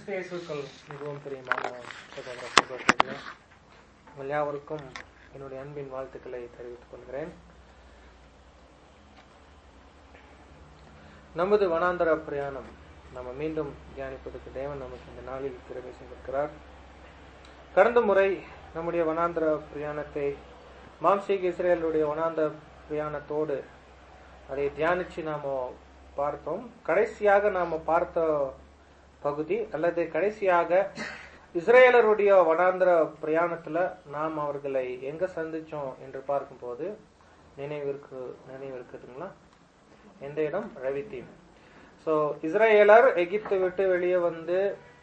கிறிஸ்து இயேசுக்கள் மிகவும் பிரியமான சகோதர சகோதரிகளே உங்கள் யாவருக்கும் என்னுடைய அன்பின் வாழ்த்துக்களை தெரிவித்துக் கொள்கிறேன் நமது வனாந்தர பிரயாணம் நம்ம மீண்டும் தியானிப்பதற்கு தேவன் நமக்கு இந்த நாளில் திறமை செய்திருக்கிறார் கடந்த முறை நம்முடைய வனாந்தர பிரயாணத்தை மாம்சீக இஸ்ரேலுடைய வனாந்தர பிரயாணத்தோடு அதை தியானிச்சு நாம பார்த்தோம் கடைசியாக நாம பார்த்த பகுதி அல்லது கடைசியாக இஸ்ரேலருடைய வனாந்திர பிரயாணத்துல நாம் அவர்களை எங்க சந்திச்சோம் என்று பார்க்கும்போது நினைவிற்கு நினைவு இருக்குதுங்களா எந்த இடம் ரவித்தீம் சோ இஸ்ரேலர் எகிப்து விட்டு வெளியே வந்து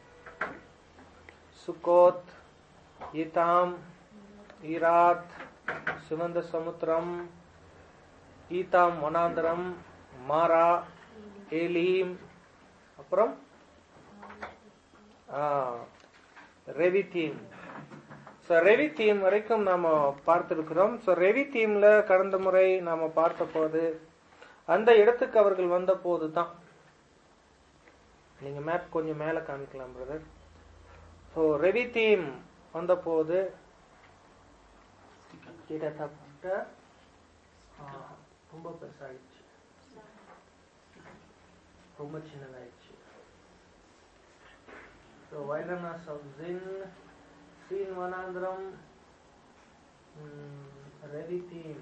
சுகோத் ஈதாம் ஈராத் சிவந்த சமுத்திரம் ஈதாம் வனாந்தரம் மாரா ஏலீம் அப்புறம் Rephidim so Rephidim வரைக்கும் நாம பார்த்திருக்கிறோம் ஸோ ரெவி தீம்ல கடந்த முறை நாம பார்த்த போது அந்த இடத்துக்கு அவர்கள் வந்த போது தான் நீங்க மேப் கொஞ்சம் மேல காமிக்கலாம் பிரதர் ஸோ ரெவி தீம் வந்த போது கிட்டத்தட்ட ரொம்ப பெருசாயிடுச்சு ரொம்ப சின்னதாயிடுச்சு so wilderness of Zin Sin வனாந்திரம் ரெவி தீம்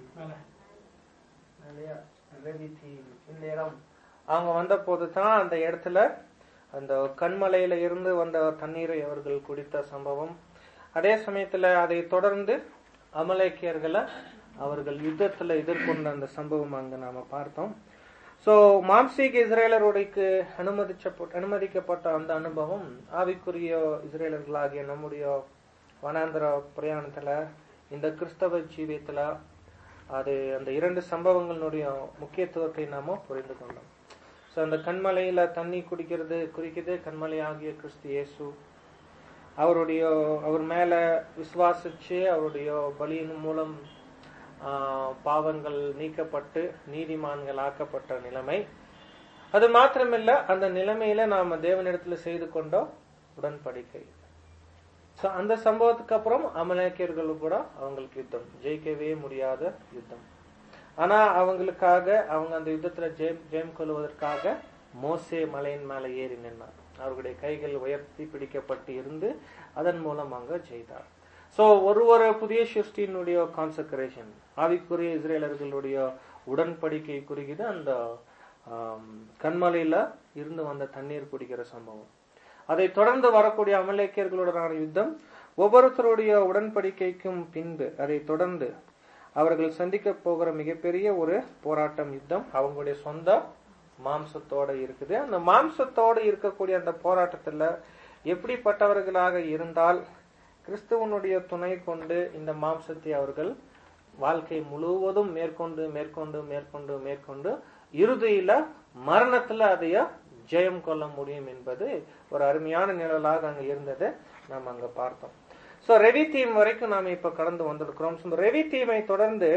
ரெவி தீம் இந்த இடம் அவங்க வந்த போது தான் அந்த இடத்துல அந்த கண்மலையில இருந்து வந்த தண்ணீரை அவர்கள் குடித்த சம்பவம் அதே சமயத்துல அதை தொடர்ந்து அமலேக்கியர்களை அவர்கள் யுத்தத்துல எதிர்கொண்ட அந்த சம்பவம் அங்க நாம பார்த்தோம் சோ மாம்சீக இஸ்ரேலருடைக்கு அனுமதிச்சப்பட்ட அனுமதிக்கப்பட்ட அந்த அனுபவம் ஆவிக்குரிய இஸ்ரேலர்களாகிய நம்முடைய வனாந்திர பிரயாணத்துல இந்த கிறிஸ்தவ ஜீவியத்துல அது அந்த இரண்டு சம்பவங்களுடைய முக்கியத்துவத்தை நாம புரிந்து கொண்டோம் ஸோ அந்த கண்மலையில தண்ணி குடிக்கிறது குறிக்குது கண்மலை ஆகிய கிறிஸ்து இயேசு அவருடைய அவர் மேல விசுவாசிச்சு அவருடைய பலியின் மூலம் பாவங்கள் நீக்கப்பட்டு நீதிமான்கள் ஆக்கப்பட்ட நிலைமை அது மாத்திரமில்ல அந்த நிலைமையில நாம தேவனிடத்துல செய்து கொண்டோம் உடன்படிக்கை ஸோ அந்த சம்பவத்துக்கு அப்புறம் அமலேக்கியர்கள் கூட அவங்களுக்கு யுத்தம் ஜெயிக்கவே முடியாத யுத்தம் ஆனா அவங்களுக்காக அவங்க அந்த யுத்தத்துல ஜெயம் ஜெயம் கொள்வதற்காக மோசே மலையின் மேல ஏறி நின்னார் அவர்களுடைய கைகள் உயர்த்தி பிடிக்கப்பட்டு இருந்து அதன் மூலம் அங்க ஜெயித்தார் சோ ஒரு ஒரு புதிய சிருஷ்டியினுடைய கான்சக்ரேஷன் ஆவிக்குரிய இஸ்ரேலர்களுடைய உடன்படிக்கை குறிக்குது அந்த கண்மலையில இருந்து வந்த தண்ணீர் குடிக்கிற சம்பவம் அதை தொடர்ந்து வரக்கூடிய அமலேக்கியர்களுடனான யுத்தம் ஒவ்வொருத்தருடைய உடன்படிக்கைக்கும் பின்பு அதை தொடர்ந்து அவர்கள் சந்திக்க போகிற மிகப்பெரிய ஒரு போராட்டம் யுத்தம் அவங்களுடைய சொந்த மாம்சத்தோட இருக்குது அந்த மாம்சத்தோடு இருக்கக்கூடிய அந்த போராட்டத்துல எப்படிப்பட்டவர்களாக இருந்தால் கிறிஸ்துவனுடைய துணை கொண்டு இந்த மாம்சத்தை அவர்கள் வாழ்க்கை முழுவதும் மேற்கொண்டு மேற்கொண்டு மேற்கொண்டு மேற்கொண்டு இறுதியில மரணத்துல அதைய ஜெயம் கொள்ள முடியும் என்பது ஒரு அருமையான நிழலாக அங்க இருந்தது நாம் அங்க பார்த்தோம் சோ ரெவி தீம் வரைக்கும் நாம இப்ப கடந்து வந்திருக்கிறோம் ரெவி தீமை தொடர்ந்து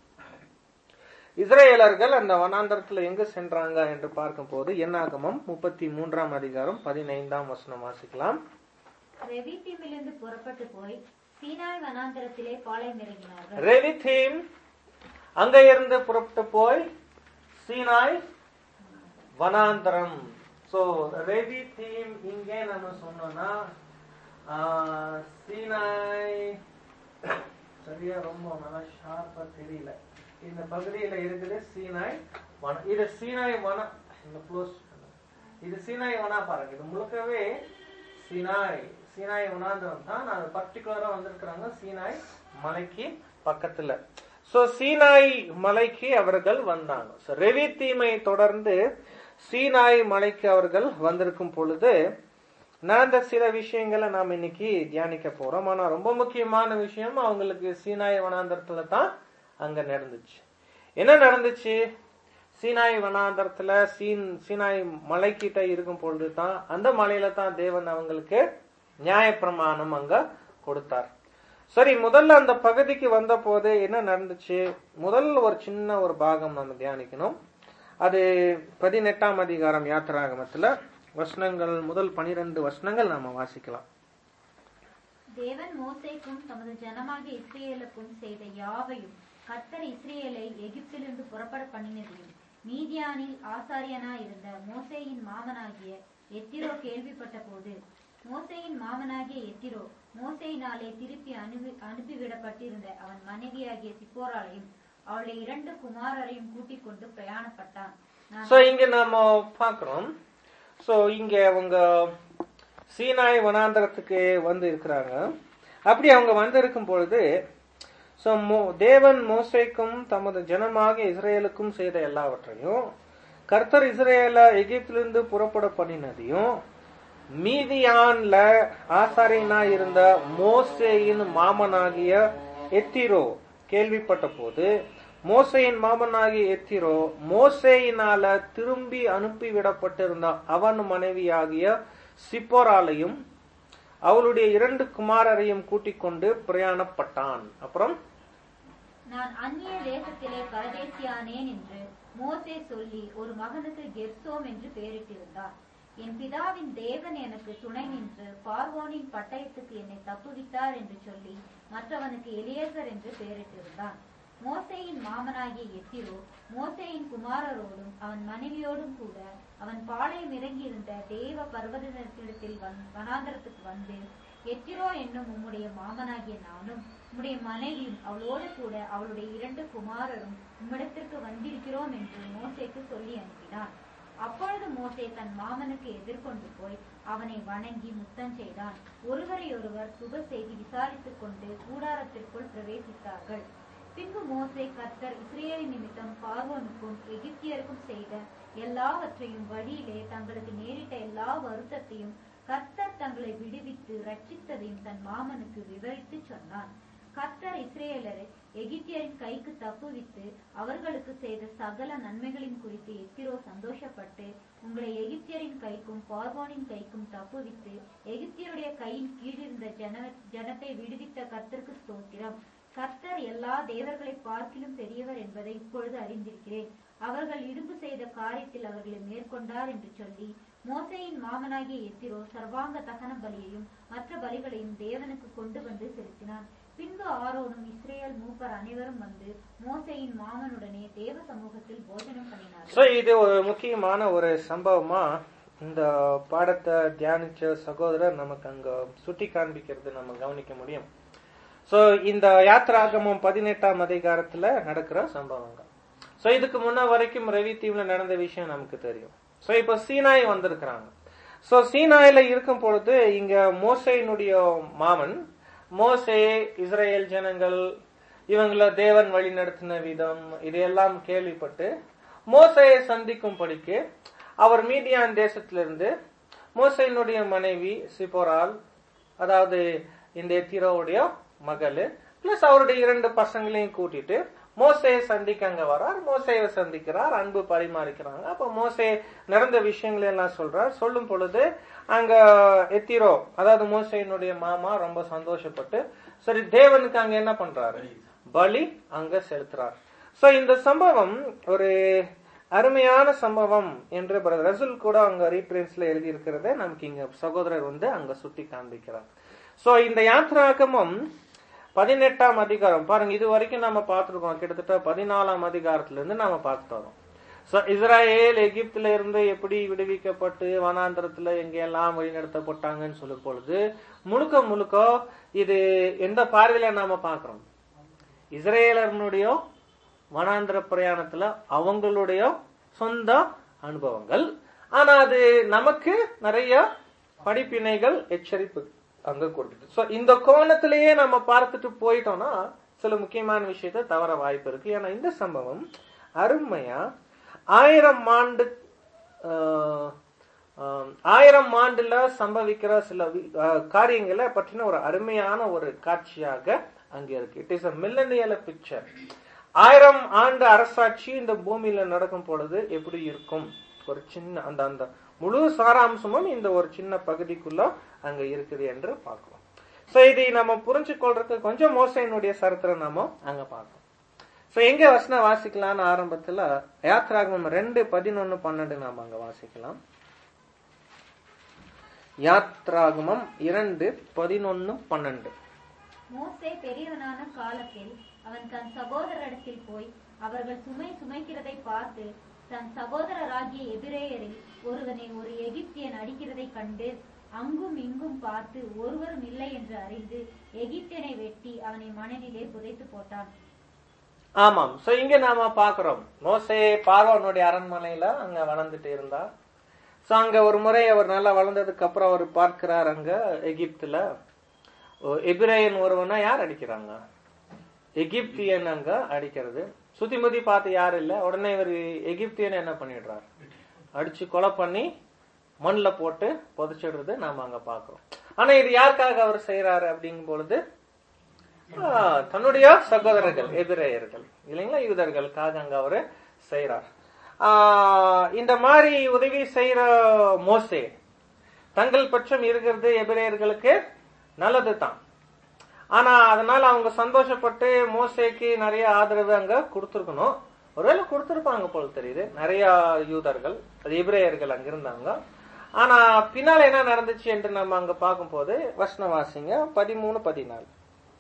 இஸ்ரேலர்கள் அந்த வனாந்தரத்துல எங்க சென்றாங்க என்று பார்க்கும் போது என்னாகமம் முப்பத்தி மூன்றாம் அதிகாரம் பதினைந்தாம் வசனம் வாசிக்கலாம் ரெவித்தீமிலிருந்து புறப்பட்டு போய் சீனாய் வனாந்தரத்திலே பாளையம் இறங்கினார்கள் ரெவி தீம் அங்க இருந்து புறப்பட்டு போய் சீனாய் வனாந்தரம் சோ ரெவி தீம் இங்கே நம்ம சொன்னோம்னா சீனாய் சரியா ரொம்ப நல்லா ஷார்ப்பா தெரியல இந்த பகுதியில இருக்குது சீனாய் வனம் இது சீனாய் வனம் இந்த க்ளோஸ் இது சீனாய் வனா பாருங்க இது முழுக்கவே சீனாய் சீனாய் வனாந்தரம் தான் அது பர்டிகுலரா வந்திருக்கிறாங்க சீனாய் மலைக்கு பக்கத்துல சோ சீனாய் மலைக்கு அவர்கள் வந்தாங்க சோ ரெவி தீமை தொடர்ந்து சீனாய் மலைக்கு அவர்கள் வந்திருக்கும் பொழுது நடந்த சில விஷயங்களை நாம் இன்னைக்கு தியானிக்க போறோம் ஆனா ரொம்ப முக்கியமான விஷயம் அவங்களுக்கு சீனாய் வனாந்தரத்துல தான் அங்க நடந்துச்சு என்ன நடந்துச்சு சீனாய் வனாந்தரத்துல சீன் சீனாய் மலைக்கிட்ட இருக்கும் பொழுது தான் அந்த மலையில தான் தேவன் அவங்களுக்கு நியாயப்பிரமாணம் அங்க கொடுத்தார் சரி முதல்ல அந்த பகுதிக்கு வந்த போது என்ன நடந்துச்சு முதல்ல ஒரு சின்ன ஒரு பாகம் நம்ம தியானிக்கணும் அது பதினெட்டாம் அதிகாரம் யாத்திராகமத்துல வசனங்கள் முதல் பனிரெண்டு வசனங்கள் நாம வாசிக்கலாம் தேவன் மோசேக்கும் தமது ஜனமாகிய இஸ்ரேலுக்கும் செய்த யாவையும் கர்த்தர் இஸ்ரேலை எகிப்திலிருந்து புறப்பட பண்ணினதையும் மீதியானில் ஆசாரியனாய் இருந்த மோசேயின் மாமனாகிய எத்திரோ கேள்விப்பட்ட போது மோசேயின் மாமனாகிய எத்திரோ மோசேயினாலே திருப்பி அனுப்பி அனுப்பிவிடப்பட்டிருந்த அவன் மனைவியாகிய சிப்போராளையும் அவளுடைய இரண்டு குமாரரையும் கூட்டிக் கொண்டு பிரயாணப்பட்டான் நான் சோ இங்க நாம பாக்குறோம் சோ இங்க அவங்க சீனாய் வனாந்தரத்துக்கு வந்து இருக்கிறாங்க அப்படி அவங்க வந்து இருக்கும் பொழுது சோ மோ- தேவன் மோசேக்கும் தமது ஜனமாக இஸ்ரேலுக்கும் செய்த எல்லாவற்றையும் கர்த்தர் இஸ்ரேல எகிப்திலிருந்து புறப்பட பண்ணினதையும் மீதியான்ல ஆசாரியனா இருந்த மோசேயின் மாமனாகிய எத்திரோ கேள்விப்பட்ட போது மோசேயின் மாமனாகிய எத்திரோ மோசேயினால திரும்பி அனுப்பிவிடப்பட்டிருந்த அவன் மனைவியாகிய சிப்போராலையும் அவளுடைய இரண்டு குமாரரையும் கூட்டிக் கொண்டு பிரயாணப்பட்டான் அப்புறம் நான் அந்நிய தேசத்திலே பரதேசியானேன் என்று மோசே சொல்லி ஒரு மகனுக்கு கெர்சோம் என்று பெயரிட்டிருந்தார் என் பிதாவின் தேவன் எனக்கு துணை நின்று பார்வோனின் பட்டயத்துக்கு என்னை தப்புவித்தார் என்று சொல்லி மற்றவனுக்கு எலியேசர் என்று பெயரிட்டிருந்தான் மோசேயின் மாமனாகிய எத்திரோ மோசேயின் குமாரரோடும் அவன் மனைவியோடும் கூட அவன் பாளையம் இறங்கியிருந்த தேவ பர்வதத்திடத்தில் வந் வனாந்தரத்துக்கு வந்து எத்திரோ என்னும் உம்முடைய மாமனாகிய நானும் உம்முடைய மனைவியும் அவளோடு கூட அவளுடைய இரண்டு குமாரரும் உம்மிடத்திற்கு வந்திருக்கிறோம் என்று மோசேக்கு சொல்லி அனுப்பினான் அப்பொழுது மோசே தன் மாமனுக்கு எதிர்கொண்டு போய் அவனை வணங்கி முத்தம் செய்தான் ஒருவரையொருவர் சுப செய்தி விசாரித்துக் கொண்டு கூடாரத்திற்குள் பிரவேசித்தார்கள் பின்பு மோசே கர்த்தர் இஸ்ரேலின் நிமித்தம் பார்வோனுக்கும் எகிப்தியருக்கும் செய்த எல்லாவற்றையும் வழியிலே தங்களுக்கு நேரிட்ட எல்லா வருத்தத்தையும் கர்த்தர் தங்களை விடுவித்து ரட்சித்ததையும் தன் மாமனுக்கு விவரித்து சொன்னான் கர்த்தர் இஸ்ரேலரை எகிப்தியரின் கைக்கு தப்புவித்து அவர்களுக்கு செய்த சகல நன்மைகளின் குறித்து எத்திரோ சந்தோஷப்பட்டு உங்களை எகிப்தியரின் கைக்கும் பார்வோனின் கைக்கும் தப்புவித்து எகிப்தியருடைய கையின் கீழிருந்த ஜன ஜனத்தை விடுவித்த கர்த்தருக்கு ஸ்தோத்திரம் கர்த்தர் எல்லா தேவர்களை பார்க்கிலும் பெரியவர் என்பதை இப்பொழுது அறிந்திருக்கிறேன் அவர்கள் இடும்பு செய்த காரியத்தில் அவர்களை மேற்கொண்டார் என்று சொல்லி மோசேயின் மாமனாகிய எத்திரோ சர்வாங்க தகன பலியையும் மற்ற பலிகளையும் தேவனுக்கு கொண்டு வந்து செலுத்தினான் பின்பு ஆரோனும் இஸ்ரேல் மூப்பர் அனைவரும் வந்து மோசேயின் மாமனுடனே தேவ சமூகத்தில் போஜனம் பண்ணினார்கள் சோ இது ஒரு முக்கியமான ஒரு சம்பவமா இந்த பாடத்தை தியானிச்ச சகோதரர் நமக்கு அங்க சுட்டி காண்பிக்கிறது நம்ம கவனிக்க முடியும் சோ இந்த யாத்ராகமம் பதினெட்டாம் அதிகாரத்துல நடக்கிற சம்பவங்கள் சோ இதுக்கு முன்ன வரைக்கும் ரவி தீவுல நடந்த விஷயம் நமக்கு தெரியும் சோ இப்ப சீனாய் வந்திருக்கிறாங்க சோ சீனாயில இருக்கும் பொழுது இங்க மோசையினுடைய மாமன் மோசே இஸ்ரேல் ஜனங்கள் இவங்கள தேவன் வழி நடத்தின விதம் இதையெல்லாம் கேள்விப்பட்டு மோசையை சந்திக்கும் படிக்கு அவர் மீதியான் தேசத்திலிருந்து மோசையினுடைய மனைவி சிப்போரால் அதாவது இந்த எத்திரோவுடைய மகள் பிளஸ் அவருடைய இரண்டு பசங்களையும் கூட்டிட்டு மோசையை சந்திக்க அங்க வரார் மோசையை சந்திக்கிறார் அன்பு பரிமாறிக்கிறாங்க அப்ப மோசே நடந்த விஷயங்களை எல்லாம் சொல்றார் சொல்லும் பொழுது அங்க எத்திரோ அதாவது மோசையினுடைய மாமா ரொம்ப சந்தோஷப்பட்டு சரி தேவனுக்கு அங்க என்ன பண்றாரு பலி அங்க செலுத்துறார் சோ இந்த சம்பவம் ஒரு அருமையான சம்பவம் என்று பிரதர் ரசூல் கூட அங்க ரீப்ரின்ஸ்ல எழுதி இருக்கிறத நமக்கு இங்க சகோதரர் வந்து அங்க சுட்டி காண்பிக்கிறார் சோ இந்த யாத்ராகமம் பதினெட்டாம் அதிகாரம் பாருங்க இது வரைக்கும் நம்ம பார்த்திருக்கோம் கிட்டத்தட்ட பதினாலாம் அதிகாரத்துல இருந்து நாம பார்த்துட்டு வரோம் So, இஸ்ராயேல் எகிப்துல இருந்து எப்படி விடுவிக்கப்பட்டு வனாந்திரத்துல எங்கெல்லாம் வழிநடத்தப்பட்டாங்கன்னு சொல்லும் பொழுது முழுக்க முழுக்க இது எந்த பார்வையில நாம பார்க்கிறோம் இஸ்ரேலர்களுடைய வனாந்திர பிரயாணத்துல அவங்களுடைய சொந்த அனுபவங்கள் ஆனா அது நமக்கு நிறைய படிப்பினைகள் எச்சரிப்பு அங்க கொடுக்குது சோ இந்த கோணத்திலேயே நம்ம பார்த்துட்டு போயிட்டோம்னா சில முக்கியமான விஷயத்த தவற வாய்ப்பு இருக்கு ஏன்னா இந்த சம்பவம் அருமையா ஆயிரம் ஆண்டு ஆஹ், ஆஹ், ஆயிரம் ஆண்டுல சம்பவிக்கிற சில வி- ஆஹ், காரியங்களை பற்றின ஒரு அருமையான ஒரு காட்சியாக அங்க இருக்கு it is a millennial picture ஆயிரம் ஆண்டு அரசாட்சி இந்த பூமியில நடக்கும் பொழுது எப்படி இருக்கும் ஒரு சின்ன அந்த அந்த முழு சாராம்சமும் இந்த ஒரு சின்ன பகுதிக்குள்ள அங்க இருக்குது என்று பார்க்கிறோம் சோ இதை நம்ம புரிஞ்சு கொள்றதுக்கு கொஞ்சம் மோசையினுடைய சரித்திரம் நாம அங்க பார்க்கணும் சோ எங்க வசனம் வாசிக்கலாம்னு ஆரம்பத்துல யாத்ராகமம் ரெண்டு பதினொன்னு பன்னெண்டு நாம அங்க வாசிக்கலாம் யாத்ராகமம் இரண்டு பதினொன்னு பன்னெண்டு மோசே பெரியவனான காலத்தில் அவன் தன் சகோதரரிடத்தில் போய் அவர்கள் சுமை சுமைக்கிறதை பார்த்து தன் சகோதரராகிய எபிரேயரில் ஒருவனை ஒரு எகிப்தியன் அடிக்கிறதை கண்டு அங்கும் இங்கும் பார்த்து ஒருவரும் இல்லை என்று அறிந்து எகிப்தியனை வெட்டி அவனை மணலிலே புதைத்து போட்டான் ஆமாம் சோ இங்க நாம பாக்குறோம் மோசே பார்வனுடைய அரண்மனையில அங்க வளர்ந்துட்டு இருந்தா சோ அங்க ஒரு முறை அவர் நல்லா வளர்ந்ததுக்கு அப்புறம் அவர் பார்க்கிறார் அங்க எகிப்துல ஓ, எபிரேயன் ஒருவனா யார் அடிக்கிறாங்க எகிப்தியன் அங்க அடிக்கிறது சுத்தி முத்தி பார்த்து யாரும் இல்ல உடனே இவர் எகிப்தியன் என்ன பண்ணிடுறார் அடிச்சு கொலை பண்ணி மண்ணுல போட்டு புதைச்சிடுறது நாம அங்க பாக்குறோம் ஆனா இது யாருக்காக அவர் செய்யறாரு அப்படிங்கும் பொழுது ஆ, தன்னுடைய சகோதரர்கள் எதிரேயர்கள் இல்லைங்களா யூதர்களுக்காக அங்க அவரு செய்யறார் இந்த மாதிரி உதவி செய்யற மோசே தங்கள் பட்சம் இருக்கிறது எபிரேயர்களுக்கு நல்லது தான் ஆனா அதனால அவங்க சந்தோஷப்பட்டு மோசேக்கு நிறைய ஆதரவு அங்க கொடுத்துருக்கணும் ஒருவேளை கொடுத்துருப்பாங்க போல தெரியுது நிறைய யூதர்கள் அது எபிரேயர்கள் அங்க இருந்தாங்க ஆனா பின்னால என்ன நடந்துச்சு என்று நம்ம அங்க பார்க்கும்போது வசனவாசிங்க பதிமூணு பதினாலு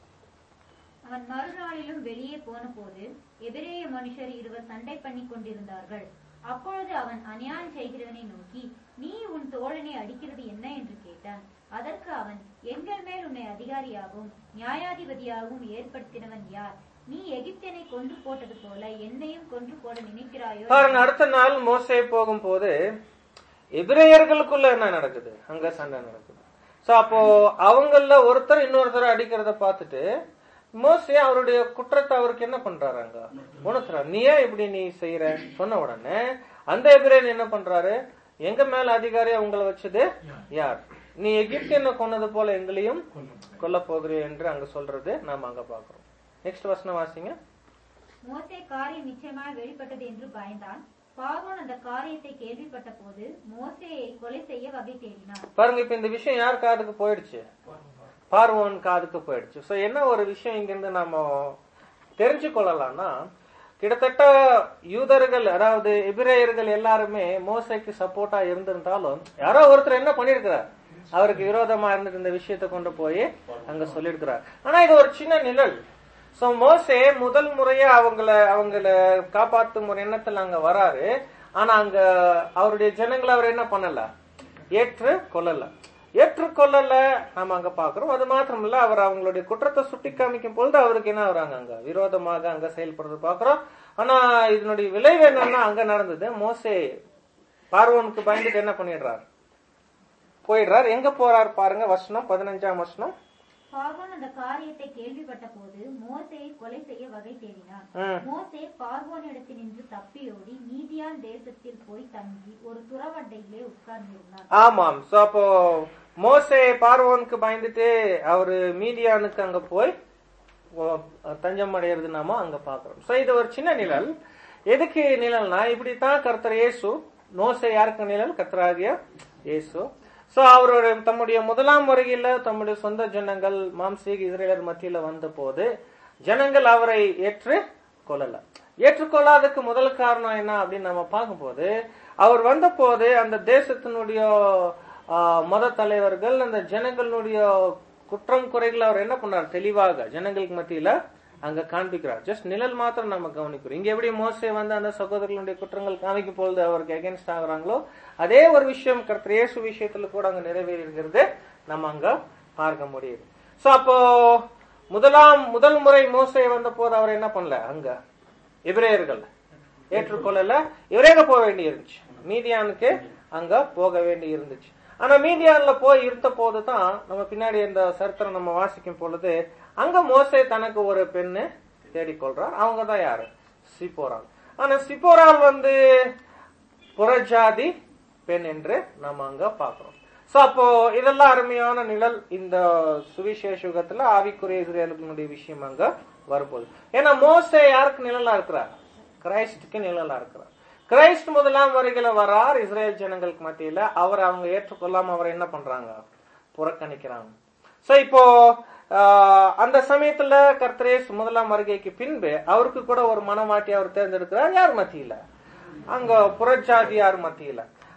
அவன் மறுநாளிலும் வெளியே போன போது எபிரேய மனுஷர் இருவர் சண்டை பண்ணி கொண்டிருந்தார்கள் அப்பொழுது அவன் அநியாயம் செய்கிறவனை நோக்கி நீ உன் தோழனை அடிக்கிறது என்ன என்று கேட்டான் அதற்கு அவன் எங்கள் மேல் உன்னை அதிகாரியாகவும் நியாயாதிபதியாகவும் ஏற்படுத்தினவன் யார் நீ எகிப்தியனை கொன்று போட்டது போல என்னையும் கொன்று போட நினைக்கிறாயோ பாருங்க அடுத்த நாள் மோசே போகும்போது எபிரேயர்களுக்குள்ள என்ன நடக்குது அங்க சண்டை நடக்குது சோ அப்போ அவங்கள ஒருத்தர் இன்னொருத்தர் அடிக்கிறத பார்த்துட்டு மோசே அவருடைய குற்றத்தை அவருக்கு என்ன பண்றாரு அங்க உணர்த்துறாரு நீ ஏன் இப்படி நீ செய்யற சொன்ன உடனே அந்த எபிரேயன் என்ன பண்றாரு எங்க மேல அதிகாரி அவங்கள வச்சது யார் நீ எகிப்தியனை கொன்னது போல எங்களையும் கொல்ல போகிறீ என்று அங்க சொல்றது நாம அங்க பாக்குறோம் நெக்ஸ்ட் வசனம் வாசிங்க மோசே காரியம் நிச்சயமாய் வெளிப்பட்டது என்று பயந்தான் பார்வோன் அந்த காரியத்தை கேள்விப்பட்ட போது மோசேயை கொலை செய்ய வகை தேடினான் பாருங்க இப்ப இந்த விஷயம் யார் காதுக்கு போயிடுச்சு பார்வோன் காதுக்கு போயிடுச்சு சோ என்ன ஒரு விஷயம் இங்க இருந்து நாம தெரிஞ்சு கொள்ளலாம்னா கிட்டத்தட்ட யூதர்கள் அதாவது எபிரேயர்கள் எல்லாருமே மோசைக்கு சப்போர்ட்டா இருந்திருந்தாலும் யாரோ ஒருத்தர் என்ன பண்ணிருக்கிறார் அவருக்கு விரோதமா இருந்துட்டு இந்த விஷயத்தை கொண்டு போய் அங்க சொல்லியிருக்கிறார் ஆனா இது ஒரு சின்ன நிழல் சோ மோசே முதல் முறையா அவங்கள அவங்கள காப்பாத்தும் ஒரு எண்ணத்துல அங்க வராரு ஆனா அங்க அவருடைய ஜனங்களை அவர் என்ன பண்ணல ஏற்று கொள்ளல ஏற்றுக்கொள்ளல நாம அங்க பாக்குறோம் அது மாத்திரம் இல்ல அவர் அவங்களுடைய குற்றத்தை சுட்டி காமிக்கும் பொழுது அவருக்கு என்ன வராங்க அங்க விரோதமாக அங்க செயல்படுறது பாக்குறோம் ஆனா இதனுடைய விளைவு என்னன்னா அங்க நடந்தது மோசே பார்வோனுக்கு பயந்துட்டு என்ன பண்ணிடுறார் போயிடுறார் எங்க போறார் பாருங்க வசனம் பதினஞ்சாம் வசனம் பார்வோன் அந்த காரியத்தை கேள்விப்பட்ட போது மோசேயை கொலை செய்ய வகை தேடினான் ம். மோசே பார்வோனிடத்தில் நின்று தப்பியோடி மீதியான் தேசத்தில் போய் தங்கி ஒரு துறவண்டையிலே உட்கார்ந்திருந்தான் ஆமாம் சோ அப்போ மோசே பார்வோனுக்கு பயந்துட்டு அவரு மீடியானுக்கு அங்க போய் ஓ- தஞ்சம் அடையிறது நாம அங்க பாக்குறோம் சோ இது ஒரு சின்ன நிழல் எதுக்கு நிழல்னா இப்படித்தான் கர்த்தர் இயேசு மோசே யாருக்கு நிழல் கர்த்தராகிய இயேசு சோ அவருடைய தம்முடைய முதலாம் வருகையில தம்முடைய சொந்த ஜனங்கள் மாம்சீக இஸ்ரேலர் மத்தியில வந்த போது ஜனங்கள் அவரை ஏற்று கொள்ளல ஏற்றுக்கொள்ளாததுக்கு முதல் காரணம் என்ன அப்படின்னு நம்ம பார்க்கும்போது அவர் வந்த போது அந்த தேசத்தினுடைய ஆஹ், மத தலைவர்கள் அந்த ஜனங்களுடைய குற்றம் குறைகளை அவர் என்ன பண்ணார் தெளிவாக ஜனங்களுக்கு மத்தியில அங்க காண்பிக்கிறார் ஜஸ்ட் நிழல் மாத்திரம் நம்ம கவனிக்கிறோம் இங்க எப்படி மோசே வந்து அந்த சகோதரர்களுடைய குற்றங்கள் காமிக்கும் பொழுது அவருக்கு அகேன்ஸ்ட் ஆகுறாங்களோ அதே ஒரு விஷயம் கர்த்தர் இயேசு விஷயத்துல கூட அங்க நிறைவேறிஇருக்கிறது நம்ம அங்க பார்க்க முடியுது சோ அப்போ முதலாம் முதல் முறை மோசே வந்த போது அவர் என்ன பண்ணல அங்க எபிரேயர்கள் ஏற்றுக்கொள்ளல இவரேக போக வேண்டி இருந்துச்சு மீதியானுக்கு அங்க போக வேண்டி இருந்துச்சு ஆனா மீதியான்ல போய் இருந்த போதுதான் நம்ம பின்னாடி இந்த சரித்திரம் நம்ம வாசிக்கும் பொழுது அங்க மோசே தனக்கு ஒரு பெண்ணு தேடிக்கொள்றார் அவங்க தான் யாரு சிப்போரால் ஆனா சிப்போரால் வந்து புறஜாதி பெண் என்று நம்ம அங்க பாக்குறோம் சோ அப்போ இதெல்லாம் அருமையான நிழல் இந்த சுவிசேஷ யுகத்துல ஆவிக்குரிய இஸ்ரேலுடைய விஷயம் அங்க வரும்போது ஏன்னா மோசே யாருக்கு நிழலா இருக்கிறார் கிரைஸ்டுக்கு நிழலா இருக்கிறார் கிரைஸ்ட் முதலாம் வருகையில வரார் இஸ்ரேல் ஜனங்களுக்கு மத்தியில அவர் அவங்க ஏற்றுக்கொள்ளாம அவர் என்ன பண்றாங்க புறக்கணிக்கிறாங்க சோ இப்போ ஆஹ், அந்த சமயத்துல கர்த்தரேஸ் முதலாம் வருகைக்கு பின்பு அவருக்கு கூட ஒரு மனமாட்டி அவர் தேர்ந்தெடுக்கிறார் யார் மத்தியில அங்க புறஜாதியார் மத்தியில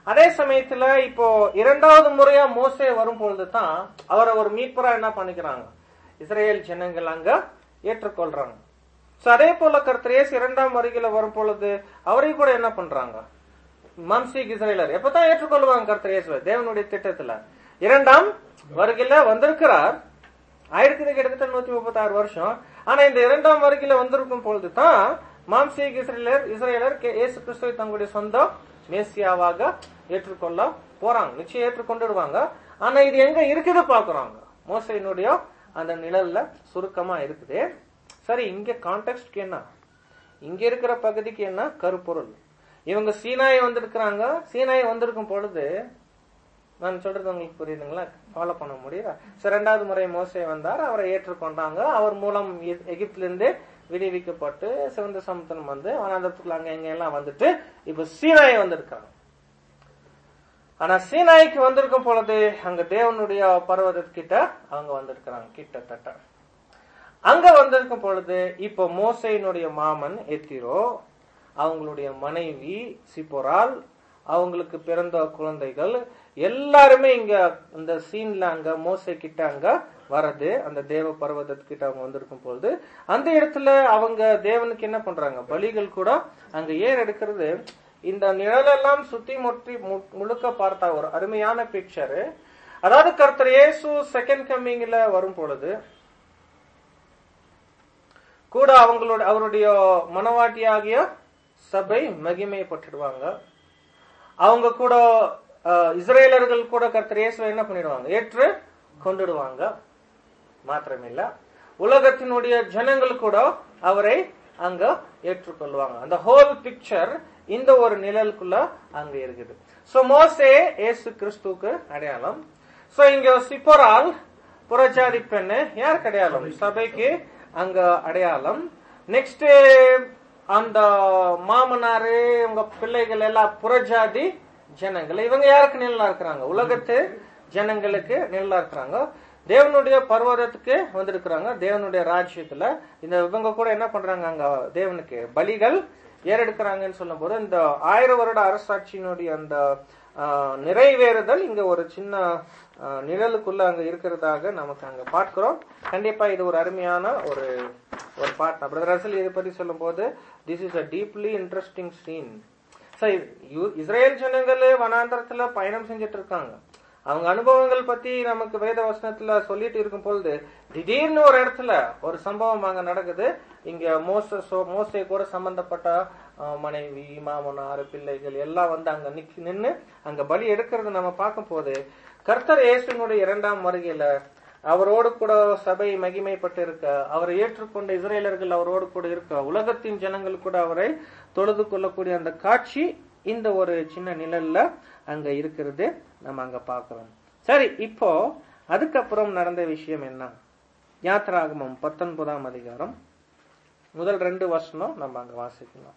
அதே சமயத்துல இப்போ இரண்டாவது முறையா மோசே வரும் பொழுது தான் அவரை ஒரு மீட்பரா என்ன பண்ணிக்கிறாங்க இஸ்ரேல் ஜனங்கள் அங்க ஏற்றுக்கொள்றாங்க சோ அதே போல கர்த்தரேஸ் இரண்டாம் வருகையில வரும் பொழுது அவரை கூட என்ன பண்றாங்க மாம்சீக் இஸ்ரேலர் எப்பதான் ஏற்றுக்கொள்வாங்க கர்த்தரேசுவ தேவனுடைய திட்டத்துல இரண்டாம் வருகையில வந்திருக்கிறார் ஆயிரத்தி கிட்டத்தட்ட நூத்தி முப்பத்தி ஆறு வருஷம் ஆனா இந்த இரண்டாம் வருகையில வந்திருக்கும் பொழுது தான் மாம்சீக் இஸ்ரேலர் இஸ்ரேலர் கே- இயேசு கிறிஸ்துவை தங்களுடைய சொந்த மேசியாவாக ஏற்றுக்கொள்ள போறாங்க நிச்சயம் ஏற்றுக்கொண்டுடுவாங்க ஆனா இது எங்க இருக்குது பாக்குறாங்க மோசையினுடைய அந்த நிழல்ல சுருக்கமா இருக்குது சரி இங்க கான்டெக்ட்க்கு என்ன இங்க இருக்கிற பகுதிக்கு என்ன கருப்பொருள் இவங்க சீனாய் வந்திருக்கிறாங்க சீனாய் வந்திருக்கும் பொழுது நான் சொல்றது உங்களுக்கு புரியுதுங்களா ஃபாலோ பண்ண முடியுதா சரி ரெண்டாவது முறை மோசே வந்தார் அவரை ஏற்றுக்கொண்டாங்க அவர் மூலம் எ- எகிப்திலிருந்து விடுவிக்கப்பட்டு சிவந்த சமுத்திரம் வந்து வனாந்தரத்துக்குள்ள அங்க இங்க எல்லாம் வந்துட்டு இப்ப சீனாய் வந்திருக்காங்க ஆனா சீனாய்க்கு வந்திருக்கும் பொழுது அங்க தேவனுடைய பர்வதத்துக்கிட்ட அவங்க வந்திருக்கிறாங்க கிட்டத்தட்ட அங்க வந்திருக்கும் பொழுது இப்போ மோசையினுடைய மாமன் எத்திரோ அவங்களுடைய மனைவி சிப்போரால் அவங்களுக்கு பிறந்த குழந்தைகள் எல்லாருமே இங்க இந்த சீன்ல அங்க மோசை கிட்ட அங்க வரது அந்த தேவ பர்வதத்துக்கிட்ட அவங்க வந்திருக்கும் பொழுது அந்த இடத்துல அவங்க தேவனுக்கு என்ன பண்றாங்க பலிகள் கூட அங்க ஏன் எடுக்கிறது இந்த நிழலெல்லாம் சுத்தி முற்றி மு- முழுக்க பார்த்தா ஒரு அருமையான பிக்சர் அதாவது கர்த்தர் இயேசு செகண்ட் கம்மிங்ல வரும் பொழுது கூட அவங்களோட அவருடைய மனவாட்டியாகிய சபை மகிமைப்பட்டுடுவாங்க அவங்க கூட அஹ், இஸ்ரேலர்கள் கூட கர்த்தர் இயேசுவை என்ன பண்ணிடுவாங்க ஏற்று கொண்டுடுவாங்க மாத்திரமில்ல உலகத்தினுடைய ஜனங்கள் கூட அவரை அங்க ஏற்றுக்கொள்வாங்க அந்த ஹோல் பிக்சர் இந்த ஒரு நிழலுக்குள்ள அங்க இருக்குது சோ மோசே இயேசு கிறிஸ்துவுக்கு அடையாளம் சோ இங்க சிப்போரால் புறஜாதி பெண்ணு யாருக்கு அடையாளம் சபைக்கு அங்க அடையாளம் நெக்ஸ்ட் அந்த மாமனாரு உங்க பிள்ளைகள் எல்லாம் புறஜாதி ஜனங்கள் இவங்க யாருக்கு நிழலா இருக்கிறாங்க உலகத்து ஜனங்களுக்கு நிழலா இருக்கிறாங்க தேவனுடைய பர்வதத்துக்கு வந்திருக்கிறாங்க தேவனுடைய ராஜ்யத்துல இந்த இவங்க கூட என்ன பண்றாங்க அங்க தேவனுக்கு பலிகள் ஏறெடுக்கிறாங்கன்னு சொல்லும்போது இந்த ஆயிரம் வருட அரசாட்சியினுடைய அந்த ஆஹ், நிறைவேறுதல் இங்க ஒரு சின்ன ஆஹ், நிழலுக்குள்ள அங்க இருக்கிறதாக நமக்கு அங்க பார்க்கிறோம் கண்டிப்பா இது ஒரு அருமையான ஒரு ஒரு பாட் பிரதர் ரசல் இதை பத்தி சொல்லும்போது this is a deeply interesting scene சரி யூ- இஸ்ரேல் ஜனங்களே வனாந்தரத்துல பயணம் செஞ்சுட்டு இருக்காங்க அவங்க அனுபவங்கள் பத்தி நமக்கு வேத வசனத்துல சொல்லிட்டு இருக்கும் பொழுது திடீர்னு ஒரு இடத்துல ஒரு சம்பவம் அங்க நடக்குது இங்க மோச சோ- மோசே கூட சம்பந்தப்பட்ட அஹ், மனைவி மாமனார் பிள்ளைகள் எல்லாம் வந்து அங்க நிக்க நின்னு அங்க பலி எடுக்கிறது நம்ம பார்க்கும் போது கர்த்தர் இயேசுனுடைய இரண்டாம் வருகையில அவரோடு கூட சபை மகிமைப்பட்டு இருக்க அவரை ஏற்றுக்கொண்ட இஸ்ரேலர்கள் அவரோடு கூட இருக்க உலகத்தின் ஜனங்கள் கூட அவரை தொழுது கொள்ளக்கூடிய அந்த காட்சி இந்த ஒரு சின்ன நிழல்ல அங்க இருக்கிறது நம்ம அங்க பார்க்கிறோம் சரி இப்போ அதுக்கப்புறம் நடந்த விஷயம் என்ன யாத்ராகமம் பத்தொன்பதாம் அதிகாரம் முதல் ரெண்டு வருஷம் நம்ம அங்க வாசிக்கலாம்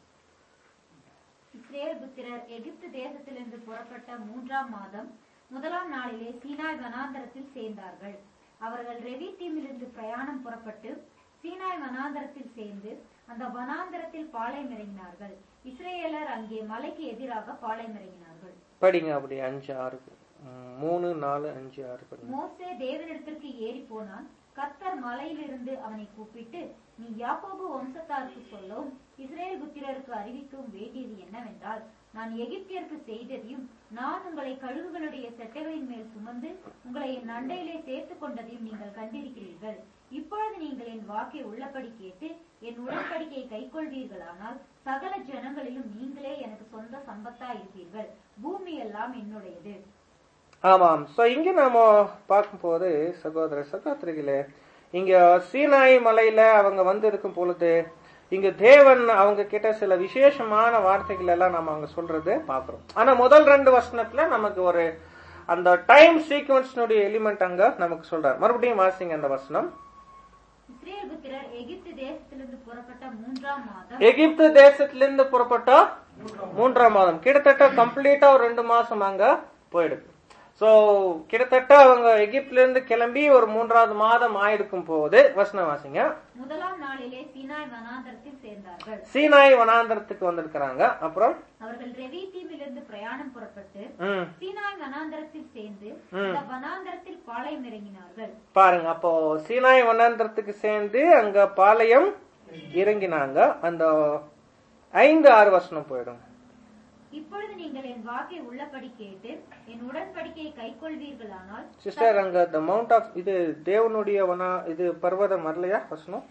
இஸ்ரேல் புத்திரர் எகிப்து தேசத்திலிருந்து புறப்பட்ட மூன்றாம் மாதம் முதலாம் நாளிலே சீனாய் வனாந்தரத்தில் சேர்ந்தார்கள் அவர்கள் ரெவித்தீமிலிருந்து பிரயாணம் புறப்பட்டு சீனாய் வனாந்தரத்தில் சேர்ந்து அந்த வனாந்தரத்தில் பாளையமிறங்கினார்கள் இஸ்ரேலர் அங்கே மலைக்கு எதிராக பாளையமிறங்கினார்கள் படிங்க அப்படி அஞ்சு ஆறு ம், மூணு நாலு அஞ்சு ஆறு படிங்க மோசே தேவனிடத்திற்கு ஏறி போனான் கர்த்தர் மலையிலிருந்து அவனை கூப்பிட்டு நீ யாக்கோபு வம்சத்தாருக்கு சொல்லவும் இஸ்ரேல் புத்திரருக்கு அறிவிக்கவும் வேண்டியது என்னவென்றால் நான் எகிப்தியருக்கு செய்ததையும் நான் உங்களை கழுகுகளுடைய செட்டைகளின் மேல் சுமந்து உங்களை என் அண்டையிலே சேர்த்துக் கொண்டதையும் நீங்கள் கண்டிருக்கிறீர்கள் இப்பொழுது நீங்கள் என் வாக்கை உள்ளபடி கேட்டு என் உடன்படிக்கையை கைக்கொள்வீர்களானால் சகல ஜனங்களிலும் நீங்களே எனக்கு சொந்த சம்பத்தா இருப்பீர்கள் பூமி எல்லாம் என்னுடையது ஆமாம் சோ இங்க நாம பார்க்கும்போது சகோதர சகோதரிகளே இங்க சீனாய் மலையில அவங்க வந்து இருக்கும் பொழுது இங்க தேவன் அவங்க கிட்ட சில விசேஷமான வார்த்தைகள் எல்லாம் நம்ம அங்க சொல்றது பாக்குறோம் ஆனா முதல் ரெண்டு வசனத்துல நமக்கு ஒரு அந்த டைம் சீக்வன்ஸ்னுடைய எலிமெண்ட் அங்க நமக்கு சொல்றாரு மறுபடியும் வாசிங்க அந்த வசனம் இஸ்ரேல் புத்திரர் எகிப்து தேசத்திலிருந்து புறப்பட்ட மூன்றாம் மாதம் எகிப்து தேசத்திலிருந்து புறப்பட்ட மூன்றாம் மாதம் கிட்டத்தட்ட கம்ப்ளீட்டா ஒரு ரெண்டு மாசம் அங்க போயிடுது சோ கிட்டத்தட்ட அவங்க எகிப்துல இருந்து கிளம்பி ஒரு மூன்றாவது மாதம் ஆயிருக்கும் போது வசனம் வாசிங்க முதலாம் நாளிலே சீனாய் வனாந்தரத்தில் சேர்ந்தார்கள் சீனாய் வனாந்தரத்துக்கு வந்திருக்கிறாங்க அப்புறம் அவர்கள் ரெவிதீமிலிருந்து பிரயாணம் புறப்பட்டு ம் சீனாய் வனாந்தரத்தில் சேர்ந்து ம். அந்த வனாந்தரத்தில் பாளையம் இறங்கினார்கள் பாருங்க அப்போ சீனாய் வனாந்தரத்துக்கு சேர்ந்து அங்க பாளையம் இறங்கினாங்க அந்த ஐந்து ஆறு வசனம் போயிடும் இப்பொழுது நீங்கள் என் வாக்கை உள்ளபடி கேட்டு என் உடன்படிக்கையை கைக்கொள்வீர்களானால் சிஸ்டர் அங்க த மவுண்ட் ஆஃப் இது தேவனுடைய வனா இது பர்வதம் வரலையா வசனம்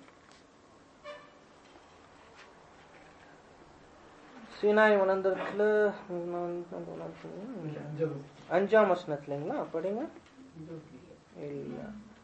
சீனாய் வனாந்தரத்துல அஞ்சாம் வசனத்துலங்களா படிங்க இல்ல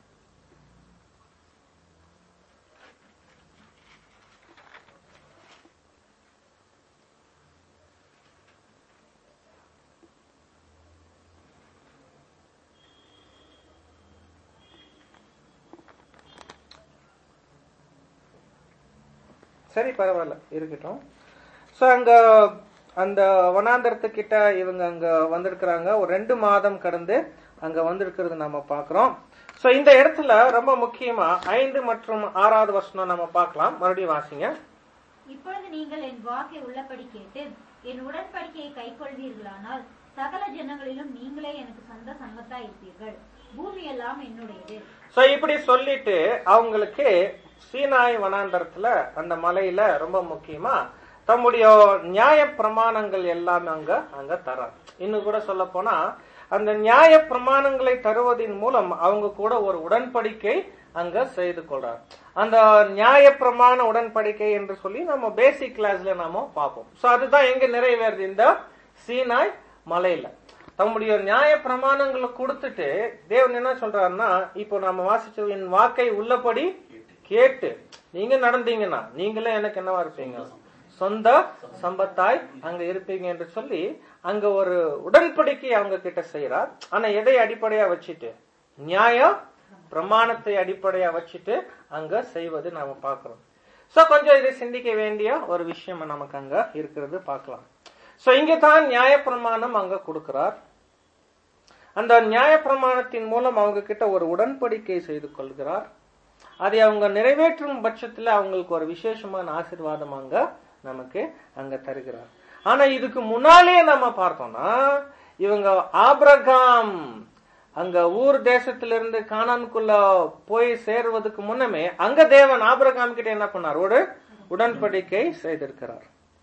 சரி பரவாயில்ல இருக்கட்டும் சோ அங்க அந்த வனாந்தரத்துக்கிட்ட இவங்க அங்க வந்திருக்கிறாங்க ஒரு ரெண்டு மாதம் கடந்து அங்க வந்திருக்கிறது நம்ம பாக்குறோம் சோ இந்த இடத்துல ரொம்ப முக்கியமா ஐந்து மற்றும் ஆறாவது வருஷம் நம்ம பார்க்கலாம் மறுபடியும் வாசிங்க இப்பொழுது நீங்கள் என் வாக்கை உள்ளபடி கேட்டு என் உடன்படிக்கையை கைக்கொள்வீர்களானால் சகல ஜனங்களிலும் நீங்களே எனக்கு சொந்த சங்கத்தா இருப்பீர்கள் பூமி எல்லாம் என்னுடையது சோ இப்படி சொல்லிட்டு அவங்களுக்கு சீனாய் வனாந்தரத்துல அந்த மலையில ரொம்ப முக்கியமா தம்முடைய நியாய பிரமாணங்கள் எல்லாமே அங்க அங்க தரார் இன்னும் கூட சொல்ல போனா அந்த நியாய பிரமாணங்களை தருவதின் மூலம் அவங்க கூட ஒரு உடன்படிக்கை அங்க செய்து கொள்றார் அந்த நியாய பிரமாண உடன்படிக்கை என்று சொல்லி நம்ம பேசிக் கிளாஸ்ல நாம பார்ப்போம் சோ அதுதான் எங்க நிறைவேறுது இந்த சீனாய் மலையில தம்முடைய நியாய பிரமாணங்களை கொடுத்துட்டு தேவன் என்ன சொல்றாருன்னா இப்போ நம்ம வாசிச்ச என் வாக்கை உள்ளபடி கேட்டு நீங்க நடந்தீங்கன்னா நீங்களே எனக்கு என்னவா இருப்பீங்க சொந்த சம்பத்தாய் அங்க இருப்பீங்க என்று சொல்லி அங்க ஒரு உடன்படிக்கை அவங்க கிட்ட செய்யறார் ஆனா எதை அடிப்படையா வச்சுட்டு நியாய பிரமாணத்தை அடிப்படையா வச்சுட்டு அங்க செய்வது நாம பார்க்கிறோம் சோ கொஞ்சம் இதை சிந்திக்க வேண்டிய ஒரு விஷயம் நமக்கு அங்க இருக்கிறது பார்க்கலாம் சோ இங்க தான் நியாய பிரமாணம் அங்க கொடுக்கிறார் அந்த நியாய பிரமாணத்தின் மூலம் அவங்க கிட்ட ஒரு உடன்படிக்கை செய்து கொள்கிறார் அதை அவங்க நிறைவேற்றும் பட்சத்துல அவங்களுக்கு ஒரு விசேஷமான ஆசீர்வாதம் அங்க நமக்கு அங்க தருகிறார் ஆனா இதுக்கு முன்னாலே நம்ம பார்த்தோம்னா இவங்க ஆபிரகாம் அங்க ஊர் தேசத்திலிருந்து கானானுக்குள்ள போய் சேருவதற்கு முன்னமே அங்க தேவன் ஆபிரகாம் கிட்ட என்ன பண்ணார் ஒரு உடன்படிக்கை செய்திருக்கிறார்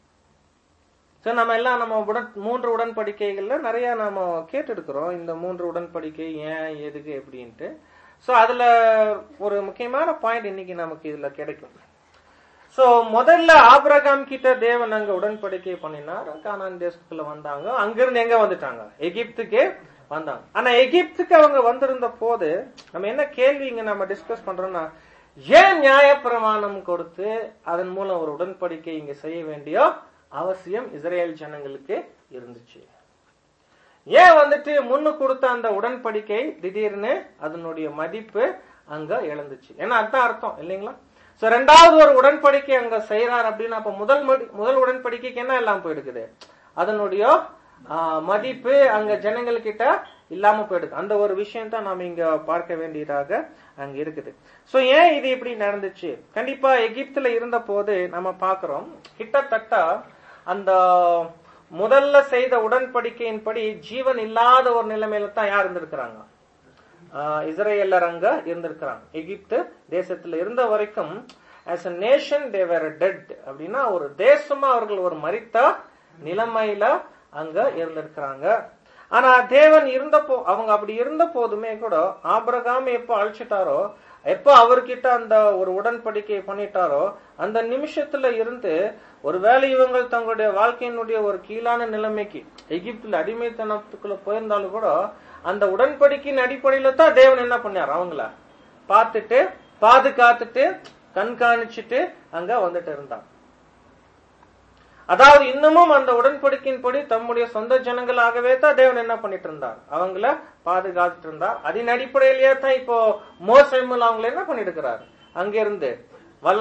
சோ நம்ம எல்லாம் நம்ம உடன் மூன்று உடன்படிக்கைகள்ல நிறைய நாம கேட்டிருக்கிறோம் இந்த மூன்று உடன்படிக்கை ஏன் எதுக்கு எப்படின்ட்டு சோ அதுல ஒரு முக்கியமான பாயிண்ட் இன்னைக்கு நமக்கு இதுல கிடைக்கும் சோ முதல்ல ஆபிரகாம் கிட்ட தேவன் அங்க உடன்படிக்கை பண்ணினார் கானான் தேசத்துக்குள்ள வந்தாங்க அங்கிருந்து எங்க வந்துட்டாங்க எகிப்துக்கு வந்தாங்க ஆனா எகிப்துக்கு அவங்க வந்திருந்த போது நம்ம என்ன கேள்வி இங்க நம்ம டிஸ்கஸ் பண்றோம்னா ஏன் நியாய பிரமாணம் கொடுத்து அதன் மூலம் ஒரு உடன்படிக்கை இங்க செய்ய வேண்டிய அவசியம் இஸ்ரேல் ஜனங்களுக்கு இருந்துச்சு ஏன் வந்துட்டு முன்னு கொடுத்த அந்த உடன்படிக்கை திடீர்னு அதனுடைய மதிப்பு அங்க இழந்துச்சு ஏன்னா அதான் அர்த்தம் இல்லைங்களா சோ ரெண்டாவது ஒரு உடன்படிக்கை அங்க செய்யறார் அப்படின்னா அப்ப முதல் மடி- முதல் உடன்படிக்கைக்கு என்ன எல்லாம் போயிடுக்குது அதனுடைய ஆ, மதிப்பு அங்க ஜனங்கள்கிட்ட இல்லாம போயிடுது அந்த ஒரு விஷயம் தான் நாம இங்க பார்க்க வேண்டியதாக அங்க இருக்குது சோ ஏன் இது இப்படி நடந்துச்சு கண்டிப்பா எகிப்துல இருந்த போது நம்ம பாக்குறோம் கிட்டத்தட்ட அந்த முதல்ல செய்த உடன்படிக்கையின்படி ஜீவன் இல்லாத ஒரு நிலைமையில தான் யார் இருந்திருக்கிறாங்க ஆஹ் இஸ்ரேலர் அங்க இருந்திருக்கிறாங்க எகிப்து தேசத்துல இருந்த வரைக்கும் as a nation they were dead அப்படின்னா ஒரு தேசமா அவர்கள் ஒரு மரித்த நிலைமையில அங்க இருந்திருக்கிறாங்க ஆனா தேவன் இருந்தப்போ அவங்க அப்படி இருந்த போதுமே கூட ஆபிரகாம் எப்ப அழைச்சிட்டாரோ எப்ப அவர்கிட்ட அந்த ஒரு உடன்படிக்கை பண்ணிட்டாரோ அந்த நிமிஷத்துல இருந்து ஒருவேளை இவங்க தங்களுடைய வாழ்க்கையினுடைய ஒரு கீழான நிலைமைக்கு எகிப்துல அடிமைத்தனத்துக்குள்ள போயிருந்தாலும் கூட அந்த உடன்படிக்கையின் அடிப்படையில தான் தேவன் என்ன பண்ணார் அவங்கள பார்த்துட்டு பாதுகாத்துட்டு கண்காணிச்சுட்டு அங்க வந்துட்டு இருந்தான் அதாவது இன்னமும் அந்த உடன்படிக்கையின்படி தம்முடைய சொந்த ஜனங்களாகவே தான் தேவன் என்ன பண்ணிட்டு இருந்தார் அவங்கள பாதுகாத்துட்டு இருந்தார் அதன் அடிப்படையிலேயே தான் இப்போ மோசமில் அவங்கள என்ன பண்ணிட்டு இருக்கிறார் அங்கிருந்து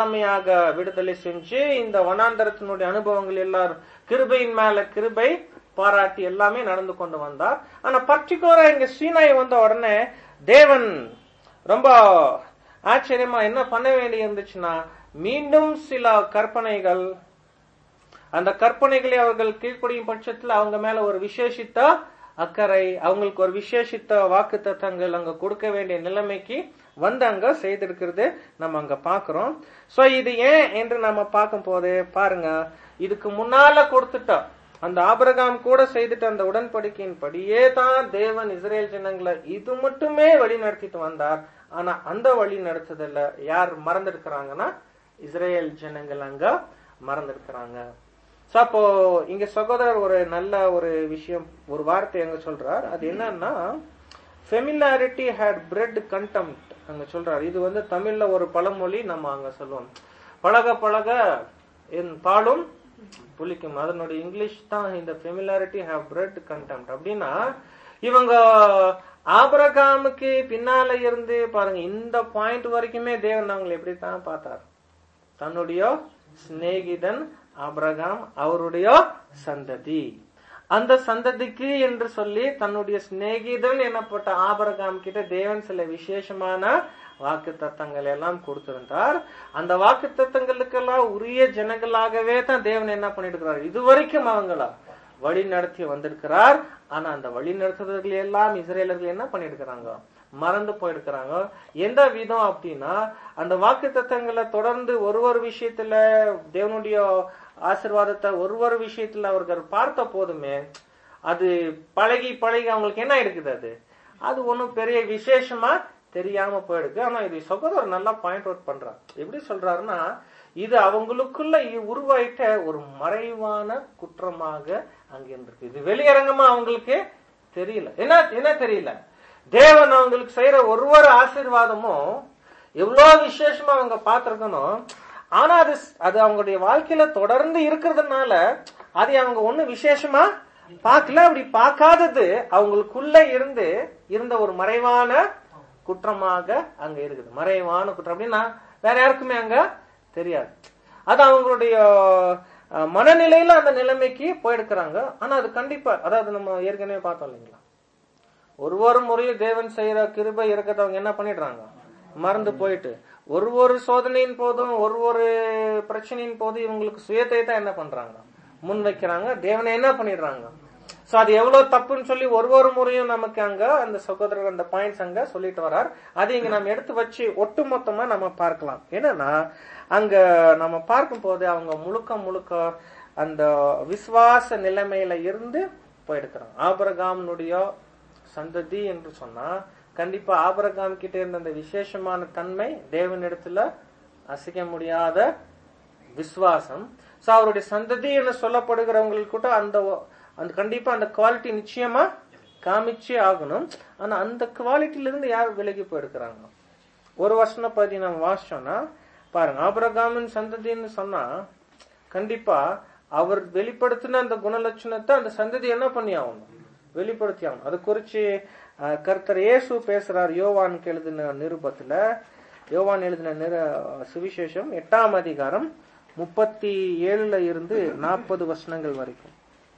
வல்லமையாக விடுதலை செஞ்சு இந்த வனாந்தரத்தினுடைய அனுபவங்கள் எல்லாரும் கிருபையின் மேல கிருபை பாராட்டி எல்லாமே நடந்து கொண்டு வந்தார் ஆனா பர்டிகுலரா இங்க சீனாய் வந்த உடனே தேவன் ரொம்ப ஆச்சரியமா என்ன பண்ண வேண்டி இருந்துச்சுன்னா மீண்டும் சில கற்பனைகள் அந்த கற்பனைகளை அவர்கள் கீழ்ப்படியும் பட்சத்தில் அவங்க மேல ஒரு விசேஷித்த அக்கறை அவங்களுக்கு ஒரு விசேஷித்த வாக்கு தத்தங்கள் அங்க கொடுக்க வேண்டிய நிலைமைக்கு வந்து அங்க செய்திருக்கிறது நம்ம அங்க பாக்குறோம் சோ இது ஏன் என்று நம்ம பார்க்கும் போது பாருங்க இதுக்கு முன்னால கொடுத்துட்டா அந்த ஆபிரகாம் கூட செய்துட்ட அந்த உடன்படிக்கையின் படியே தான் தேவன் இஸ்ரேல் ஜனங்களை இது மட்டுமே வழி நடத்திட்டு வந்தார் ஆனா அந்த வழி நடத்துதல்ல யார் மறந்திருக்கிறாங்கன்னா இஸ்ரேல் ஜனங்கள் அங்க மறந்திருக்கிறாங்க சோ அப்போ இங்க சகோதரர் ஒரு நல்ல ஒரு விஷயம் ஒரு வார்த்தை எங்க சொல்றார் அது என்னன்னா ஃபெமிலாரிட்டி ஹேட் பிரெட் கண்டெம்ட் அங்க சொல்றார் இது வந்து தமிழ்ல ஒரு பழமொழி நம்ம அங்க சொல்லுவோம் பழக பழக என் பாலும் புளிக்கும் அதனுடைய இங்கிலீஷ் தான் இந்த ஃபெமிலாரிட்டி ஹேவ் பிரெட் கண்டெம்ட் அப்படின்னா இவங்க ஆபரகாமுக்கு பின்னால இருந்து பாருங்க இந்த பாயிண்ட் வரைக்குமே தேவன் அவங்களை எப்படி தான் பார்த்தார் தன்னுடைய சிநேகிதன் ஆபிரகாம் அவருடைய சந்ததி அந்த சந்ததிக்கு என்று சொல்லி தன்னுடைய சிநேகிதன் எனப்பட்ட ஆபரகாம் கிட்ட தேவன் சில விசேஷமான வாக்கு தத்தங்கள் எல்லாம் கொடுத்திருந்தார் அந்த வாக்கு தத்தங்களுக்கெல்லாம் உரிய ஜனங்களாகவே தான் தேவன் என்ன பண்ணிருக்கிறார் இதுவரைக்கும் அவங்கள வழி நடத்தி வந்திருக்கிறார் ஆனா அந்த வழி நடத்துறவர்கள் எல்லாம் இஸ்ரேலர்கள் என்ன பண்ணிருக்கிறாங்க மறந்து போயிருக்கிறாங்க எந்த விதம் அப்படின்னா அந்த வாக்கு தத்தங்களை தொடர்ந்து ஒரு ஒரு விஷயத்துல தேவனுடைய ஆசிர்வாதத்தை ஒரு ஒரு விஷயத்துல அவர்கள் பார்த்த போதுமே அது பழகி பழகி அவங்களுக்கு என்ன இருக்குது அது அது ஒன்றும் பெரிய விசேஷமா தெரியாம போயிடுது ஆனா இது சகோதரர் நல்லா பாயிண்ட் அவுட் பண்றார் எப்படி சொல்றாருன்னா இது அவங்களுக்குள்ள இ- உருவாயிட்ட ஒரு மறைவான குற்றமாக அங்க இருந்திருக்கு இது வெளியரங்கமா அவங்களுக்கு தெரியல என்ன என்ன தெரியல தேவன் அவங்களுக்கு செய்யற ஒரு ஒரு ஆசீர்வாதமும் எவ்வளவு விசேஷமா அவங்க பார்த்திருக்கணும் ஆனா அது அது அவங்களுடைய வாழ்க்கையில தொடர்ந்து இருக்கிறதுனால அதை அவங்க ஒண்ணு விசேஷமா பார்க்கல அப்படி பார்க்காதது அவங்களுக்குள்ள இருந்து இருந்த ஒரு மறைவான குற்றமாக அங்க இருக்குது மறைவான குற்றம் அப்படின்னா வேற யாருக்குமே அங்க தெரியாது அது அவங்களுடைய அஹ், மனநிலையில அந்த நிலைமைக்கு போயிருக்கிறாங்க ஆனா அது கண்டிப்பா அதாவது நம்ம ஏற்கனவே பார்த்தோம் இல்லைங்களா ஒரு ஒரு முறையும் தேவன் செய்யற கிருபை இருக்கிறத அவங்க என்ன பண்ணிடுறாங்க மறந்து போயிட்டு ஒரு ஒரு சோதனையின் போதும் ஒரு ஒரு பிரச்சனையின் போதும் இவங்களுக்கு சுயத்தை தான் என்ன பண்றாங்க முன் வைக்கிறாங்க தேவனை என்ன பண்ணிடுறாங்க சோ அது எவ்வளவு தப்புன்னு சொல்லி ஒரு ஒரு முறையும் நமக்கு அங்க அந்த சகோதரர் அந்த பாயிண்ட்ஸ் அங்க சொல்லிட்டு வரார் அது இங்க நம்ம எடுத்து வச்சு ஒட்டுமொத்தமா நம்ம பார்க்கலாம் என்னன்னா அங்க நம்ம பார்க்கும் போது அவங்க முழுக்க முழுக்க அந்த விசுவாச நிலைமையில இருந்து போயிருக்கிறாங்க ஆபரகாமனுடைய சந்ததி என்று சொன்னா கண்டிப்பா ஆபரகாம் கிட்ட இருந்த அந்த விசேஷமான தன்மை தேவனிடத்துல அசைக்க முடியாத விசுவாசம் சோ அவருடைய சந்ததி என்று சொல்லப்படுகிறவங்களுக்கு கூட அந்த அந்த கண்டிப்பா அந்த குவாலிட்டி நிச்சயமா காமிச்சே ஆகணும் ஆனா அந்த குவாலிட்டில இருந்து யார் விலகி போயிருக்கிறாங்க ஒரு வருஷம் பத்தி நம்ம வாசிச்சோம்னா பாருங்க ஆபரகாமின் சந்ததின்னு சொன்னா கண்டிப்பா அவர் வெளிப்படுத்தின அந்த குணலட்சணத்தை அந்த சந்ததி என்ன பண்ணி ஆகணும் வெளிப்படுத்தி ஆகணும் அது குறிச்சு அஹ், கர்த்தர் இயேசு பேசுறார் யோவானுக்கு எழுதின நிருபத்துல யோவான் எழுதின நிரு சுவிசேஷம் எட்டாம் அதிகாரம் முப்பத்தி ஏழுல இருந்து நாற்பது வசனங்கள் வரைக்கும்